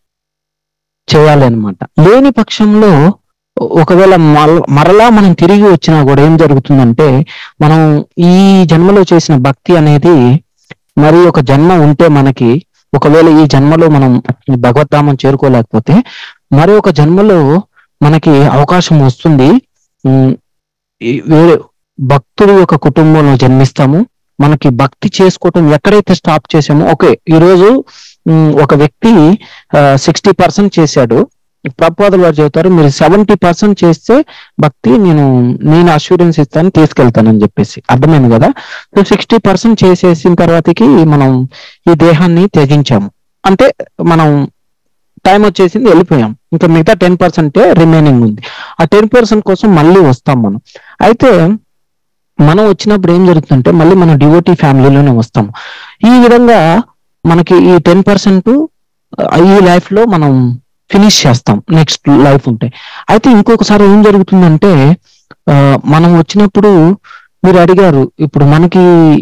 చేయాలి అనమాట లేని పక్షంలో ఒకవేళ మల- మరలా మనం తిరిగి వచ్చినా కూడా ఏం జరుగుతుందంటే మనం ఈ జన్మలో చేసిన భక్తి అనేది మరి ఒక జన్మ ఉంటే మనకి ఒకవేళ ఈ జన్మలో మనం ఈ భగవద్ధామం చేరుకోలేకపోతే మరి ఒక జన్మలో మనకి అవకాశం వస్తుంది ఉమ్, ఈ వేరే భక్తుడి యొక్క కుటుంబంలో జన్మిస్తాము మనకి భక్తి చేసుకోవటం ఎక్కడైతే స్టాప్ చేసామో ఓకే ఈ రోజు ఉమ్, ఒక వ్యక్తి సిక్స్టీ పర్సెంట్ చేశాడు ప్రపోదలు వారు చెబుతారు మీరు సెవెంటీ పర్సెంట్ చేస్తే భక్తి నేను నేను అష్యూరెన్స్ ఇస్తాను తీసుకెళ్తానని చెప్పేసి అర్థమైంది కదా సో సిక్స్టీ పర్సెంట్ చేసేసిన తర్వాతకి మనం ఈ దేహాన్ని త్యజించాము అంటే మనం టైం వచ్చేసింది వెళ్ళిపోయాం ఇంకా మిగతా టెన్ పర్సెంటే రిమైనింగ్ ఉంది ఆ టెన్ పర్సెంట్ కోసం మళ్ళీ వస్తాం మనం అయితే మనం వచ్చినప్పుడు ఏం జరుగుతుందంటే మళ్ళీ మన డివోటీ ఫ్యామిలీలోనే వస్తాం ఈ విధంగా మనకి ఈ టెన్ పర్సెంట్ ఈ లైఫ్ లో మనం ఫినిష్ చేస్తాం నెక్స్ట్ లైఫ్ ఉంటే అయితే ఇంకొకసారి ఏం జరుగుతుందంటే ఆ, మనం వచ్చినప్పుడు మీరు అడిగారు ఇప్పుడు మనకి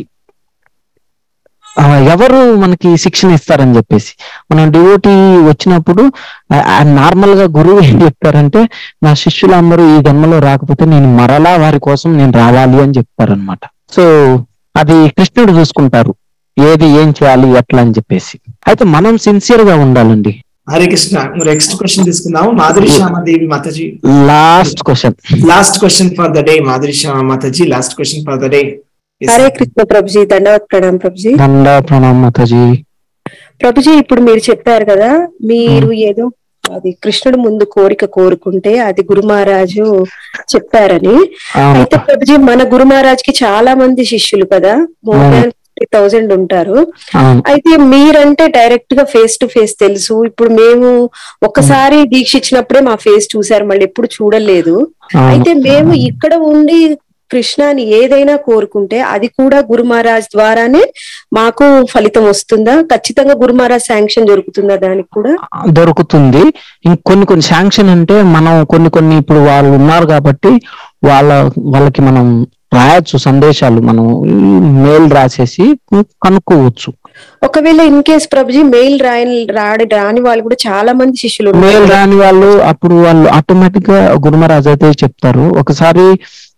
ఆ, ఎవరు మనకి శిక్షణ ఇస్తారని చెప్పేసి మనం డివోటీ వచ్చినప్పుడు నార్మల్ గా గురువు ఏం చెప్తారంటే నా శిష్యులందరూ ఈ జన్మలో రాకపోతే నేను మరలా వారి కోసం నేను రావాలి అని చెప్తారనమాట సో అది కృష్ణుడు చూసుకుంటారు ఏది ఏం చేయాలి ఎట్లా అని చెప్పేసి అయితే మనం సిన్సియర్ గా ఉండాలండి హరే కృష్ణ నెక్స్ట్ క్వశ్చన్ తీసుకుందాం Madhuri Shyamadevi Mataji last question last question for the day Madhuri Shyama Mataji last question for the day Hare Krishna Prabhuji దండవత్ ప్రణాం ప్రభుజీ దండ ప్రణామ్ మాతాజీ ప్రభుజీ ఇప్పుడు మీరు చెప్పారు కదా మీరు ఏదో అది కృష్ణుడు ముందు కోరిక కోరుకుంటే అది గురు మహారాజు చెప్పారని అవును అయితే ప్రభుజీ మన గురు మహారాజ్కి చాలా మంది శిష్యులు కదా మోర్ అవును. దాన్ ఫిఫ్టీ థౌసండ్ ఉంటారు అవును అయితే మీరంటే డైరెక్ట్ గా ఫేస్ టు ఫేస్ తెలుసు ఇప్పుడు మేము ఒక్కసారి దీక్ష ఇచ్చినప్పుడే మా ఫేస్ చూసారు మళ్ళీ ఎప్పుడు చూడలేదు అవును అయితే మేము ఇక్కడ ఉండి కృష్ణాని ఏదైనా కోరుకుంటే అది కూడా గురు మహారాజ్ ద్వారానే మాకు ఫలితం వస్తుందా ఖచ్చితంగా గురు మహారాజ్ శాంక్షన్ దొరుకుతుందా దానికి కూడా దొరుకుతుంది ఇంకొన్ని కొన్ని శాంక్షన్ అంటే మనం కొన్ని కొన్ని ఇప్పుడు వాళ్ళు ఉన్నారు కాబట్టి వాళ్ళ వాళ్ళకి మనం రాయొచ్చు సందేశాలు మనం మెయిల్ రాసేసి కనుక్కోవచ్చు ఒకవేళ ఇన్ కేస్ ప్రభుజీ మెయిల్ రాయని రాడి రాని వాళ్ళు కూడా చాలా మంది శిష్యులు ఉన్నారు మెయిల్ రాని వాళ్ళు అప్పుడు వాళ్ళు ఆటోమేటిక్ గా గురుమరాజు అయితే చెప్తారు ఒకసారి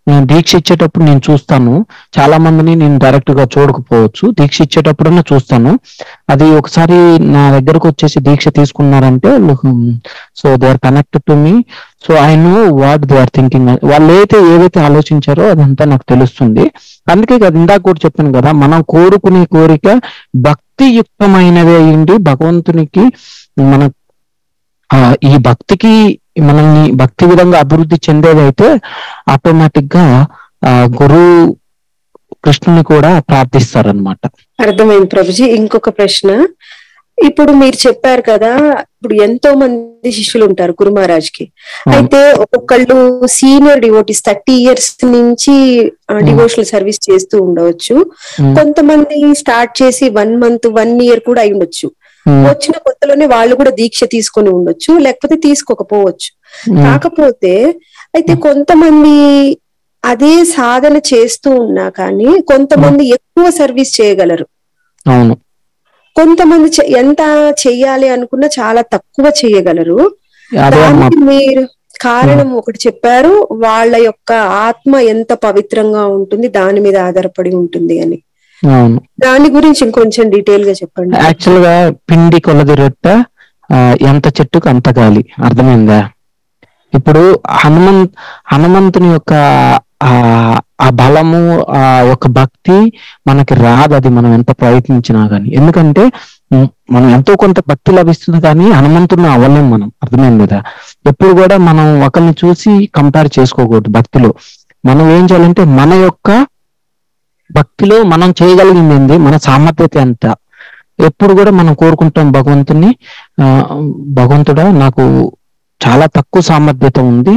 నేను దీక్ష ఇచ్చేటప్పుడు నేను చూస్తాను చాలా మందిని నేను డైరెక్ట్ గా చూడకపోవచ్చు దీక్ష ఇచ్చేటప్పుడన్నా చూస్తాను అది ఒకసారి నా దగ్గరకు వచ్చేసి దీక్ష తీసుకున్నారంటే so they are connected to me so I know what they are thinking వాళ్ళు అయితే ఏవైతే ఆలోచించారో అదంతా నాకు తెలుస్తుంది అందుకే కదా ఇందాక కూడా చెప్పాను కదా మనం కోరుకునే కోరిక భక్తియుక్తమైనది అయ్యింది భగవంతునికి మన ఆ, ఈ భక్తికి మనల్ని భక్తి విధంగా అభివృద్ధి చెందేదైతే ఆటోమేటిక్ గా ఆ, గురువు కృష్ణుని కూడా ప్రార్థిస్తారనమాట అర్థమైంది ప్రభుజీ ఇంకొక ప్రశ్న ఇప్పుడు మీరు చెప్పారు కదా ఇప్పుడు ఎంతో మంది శిష్యులు ఉంటారు గురు మహారాజ్ కి అయితే ఒక్కొక్కళ్ళు సీనియర్ డివోటీస్ థర్టీ ఇయర్స్ నుంచి డివోషనల్ సర్వీస్ చేస్తూ ఉండవచ్చు కొంతమంది స్టార్ట్ చేసి వన్ మంత్ వన్ ఇయర్ కూడా అయి ఉండొచ్చు వచ్చిన కొత్తలోనే వాళ్ళు కూడా దీక్ష తీసుకొని ఉండొచ్చు లేకపోతే తీసుకోకపోవచ్చు కాకపోతే అయితే కొంతమంది అదే సాధన చేస్తూ ఉన్నా కానీ కొంతమంది ఎక్కువ సర్వీస్ చేయగలరు అవును కొంతమంది చె- ఎంత చెయ్యాలి అనుకున్నా చాలా తక్కువ చేయగలరు అదే అమ్మా దానికి మీరు కారణం ఒకటి చెప్పారు వాళ్ళ యొక్క ఆత్మ ఎంత పవిత్రంగా ఉంటుంది దాని మీద ఆధారపడి ఉంటుంది అని అవును దాని గురించి ఇంకొంచెం డీటెయిల్ గా చెప్పండి యాక్చువల్ గా పిండి కొలది రొట్టె ఆ, ఎంత చెట్టుకు అంత గాలి అర్థమైందా ఇప్పుడు హనుమంత్ హనుమంతుని యొక్క ఆ ఆ బలము ఆ యొక్క భక్తి మనకి రాదు అది మనం ఎంత ప్రయత్నించినా గానీ ఎందుకంటే ఉమ్, మనం ఎంతో కొంత భక్తి లభిస్తుంది కానీ హనుమంతుని అవ్వలేం మనం అర్థమైంది కదా ఎప్పుడు కూడా మనం ఒకరిని చూసి కంపేర్ చేసుకోకూడదు భక్తిలో మనం ఏం చేయాలంటే మన యొక్క భక్తిలో మనం చేయగలిగింది ఏంది మన సామర్థ్యత ఎంత ఎప్పుడు కూడా మనం కోరుకుంటాం భగవంతుని ఆ, భగవంతుడా నాకు చాలా తక్కువ సామర్థ్యత ఉంది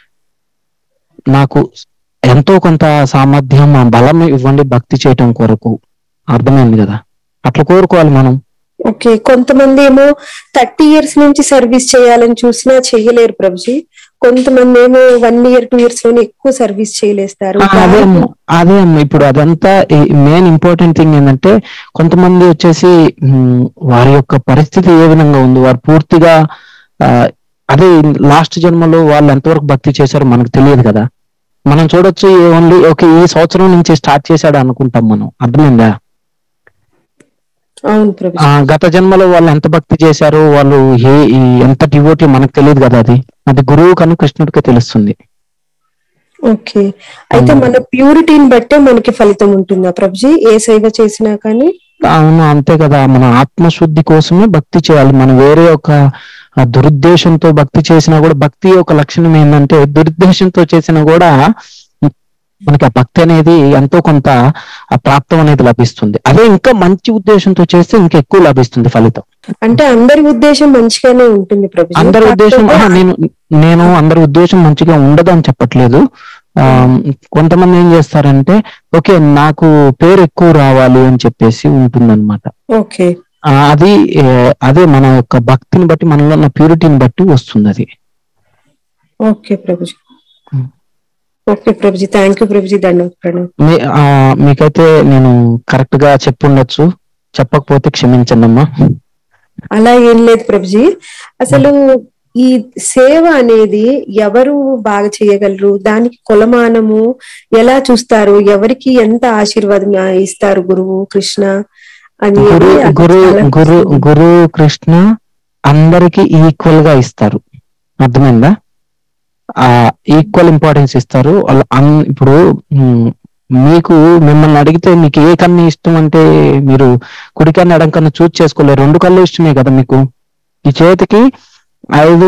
నాకు ఎంతో కొంత సామర్థ్యం ఆ బలం ఇవ్వండి భక్తి చేయటం కొరకు అర్థమైంది కదా అట్లా కోరుకోవాలి మనం ఓకే కొంతమంది ఏమో థర్టీ ఇయర్స్ నుంచి సర్వీస్ చేయాలని చూసినా చెయ్యలేరు ప్రభుజీ కొంతమంది ఏమో వన్ ఇయర్ టూ ఇయర్స్ లోనే ఎక్కువ సర్వీస్ చేయలేస్తారు ఆ, అదే అమ్మ, అదే అమ్మ ఇప్పుడు అదంతా మెయిన్ ఇంపార్టెంట్ థింగ్ ఏంటంటే కొంతమంది వచ్చేసి ఉమ్, వారి యొక్క పరిస్థితి ఏ విధంగా ఉంది వారు పూర్తిగా ఆ, అదే లాస్ట్ జన్మలో వాళ్ళు ఎంతవరకు భక్తి చేశారో మనకు తెలియదు కదా మనం చూడొచ్చు ఓన్లీ ఓకే ఈ సంవత్సరం నుంచి స్టార్ట్ చేశాడు అనుకుంటాం మనం అర్థమైందా అవును ప్రభుజీ ఆ, గత జన్మలో వాళ్ళు ఎంత భక్తి చేశారు వాళ్ళు ఏ ఈ- ఎంత డివోటీ మనకు తెలియదు కదా అది అది గురువు కను కృష్ణుడికి తెలుస్తుంది ఓకే అయితే మన ప్యూరిటీని బట్టే మనకి ఫలితం ఉంటుందా ప్రభుజీ ఏ సేవ చేసినా కానీ అవును అంతే కదా మన ఆత్మశుద్ధి కోసమే భక్తి చేయాలి మనం వేరే ఒక ఆ, దురుద్దేశంతో భక్తి చేసినా కూడా భక్తి యొక్క లక్షణం ఏంటంటే దురుద్దేశంతో చేసినా కూడా మనకి ఆ భక్తి అనేది ఎంతో కొంత ఆ ప్రాప్తం అనేది లభిస్తుంది అదే ఇంకా మంచి ఉద్దేశంతో చేస్తే ఇంకా ఎక్కువ లభిస్తుంది ఫలితం అంటే అందరి ఉద్దేశం మంచిగానే ఉంటుంది ప్రభుజీ అందరి ఉద్దేశం కాకపోతే ఆహా, నేను నేను అందరి ఉద్దేశం మంచిగా ఉండదు అని చెప్పట్లేదు ఆ కొంతమంది ఏం చేస్తారంటే ఓకే నాకు పేరు ఎక్కువ రావాలి అని చెప్పేసి ఉంటుందన్నమాట ఓకే ఆ, అది ఏ, అదే మన యొక్క భక్తిని బట్టి మనలో ఉన్న ప్యూరిటీని బట్టి వస్తుంది అది okay Prabhuji Hmm. Okay Prabhuji thank you Prabhuji దండవత్ ప్రణవ్ మీ- ఆ, మీకైతే నేను కరెక్ట్ గా చెప్పుండొచ్చు చెప్పకపోతే క్షమించండి అమ్మా అలా ఏం లేదు ప్రభుజీ అసలు ఈ సేవ అనేది ఎవరు బాగా చేయగలరు దానికి కొలమానము ఎలా చూస్తారు ఎవరికి ఎంత ఆశీర్వాదం ఇస్తారు గురువు కృష్ణ అని గురు అది గురు చాలా గురు గురు కృష్ణ అందరికి ఈక్వల్ గా ఇస్తారు అర్థమైందా ఆ ఈక్వల్ ఇంపార్టెన్స్ ఇస్తారు వాళ్ళు అన్- ఇప్పుడు మ్, మీకు మిమ్మల్ని అడిగితే మీకు ఏ కన్ను ఇష్టం అంటే మీరు కుడి కన్ను ఎడం కన్ను చూస్ చేసుకోలేరు రెండు కళ్ళు ఇష్టమే కదా మీకు ఈ చేతికి ఐదు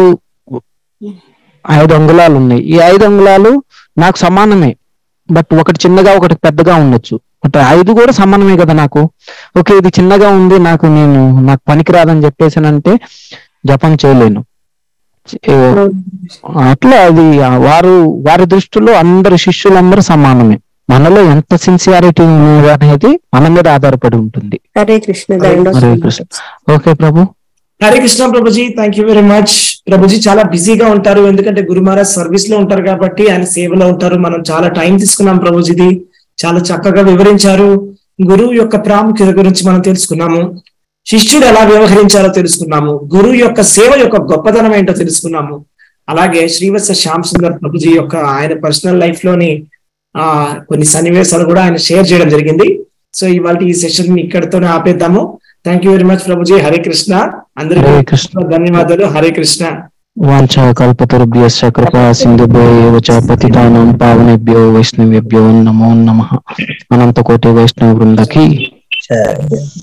ఐదు అంగుళాలు ఉన్నాయి ఈ ఐదు అంగుళాలు నాకు సమానమే బట్ ఒకటి చిన్నగా ఒకటి పెద్దగా ఉండొచ్చు బట్ ఐదు కూడా సమానమే కదా నాకు ఓకే ఇది చిన్నగా ఉంది నాకు నేను నాకు పనికిరాదని చెప్పేసానంటే జపం చేయలేను ఏ, అట్లా అది ఆ వారు వారి దృష్టిలో అందరి శిష్యులందరూ సమానమే మనలో ఎంత సిన్సియారిటీ ఉన్నది అనేది మన మీద ఆధారపడి ఉంటుంది హరే కృష్ణ దండం Hare Krishna. Okay Prabhu Hare Krishna Prabhuji thank you very much ప్రభుజీ చాలా బిజీగా ఉంటారు ఎందుకంటే గురు మహారాజ్ సర్వీస్ లో ఉంటారు కాబట్టి ఆయన సేవలో ఉంటారు మనం చాలా టైం తీసుకున్నాం ప్రభుజీది చాలా చక్కగా వివరించారు గురువు యొక్క ప్రాముఖ్యత గురించి మనం తెలుసుకున్నాము శిష్యుడు ఎలా వ్యవహరించాలో తెలుసుకున్నాము గురువు యొక్క సేవ యొక్క గొప్పతనం ఏంటో తెలుసుకున్నాము అలాగే శ్రీవత్స శ్యామ్ సుందర్ ప్రభుజీ యొక్క ఆయన పర్సనల్ లైఫ్ లోని ఆ కొన్ని సన్నివేశాలు కూడా ఆయన షేర్ చేయడం జరిగింది సో ఇవాళ ఈ సెషన్ ఇక్కడితోనే ఆపేద్దాము thank you very much Prabhuji Hare Krishna అందరికీ హరే కృష్ణ ధన్యవాదాలు హరే కృష్ణ వాంఛా కల్పతరుభ్యశ్చ కృపా సింధుభ్యో ఏవ చ పతితానాం పావనేభ్యో వైష్ణవేభ్యో నమో నమః అనంత కోటి వైష్ణవ బృందకి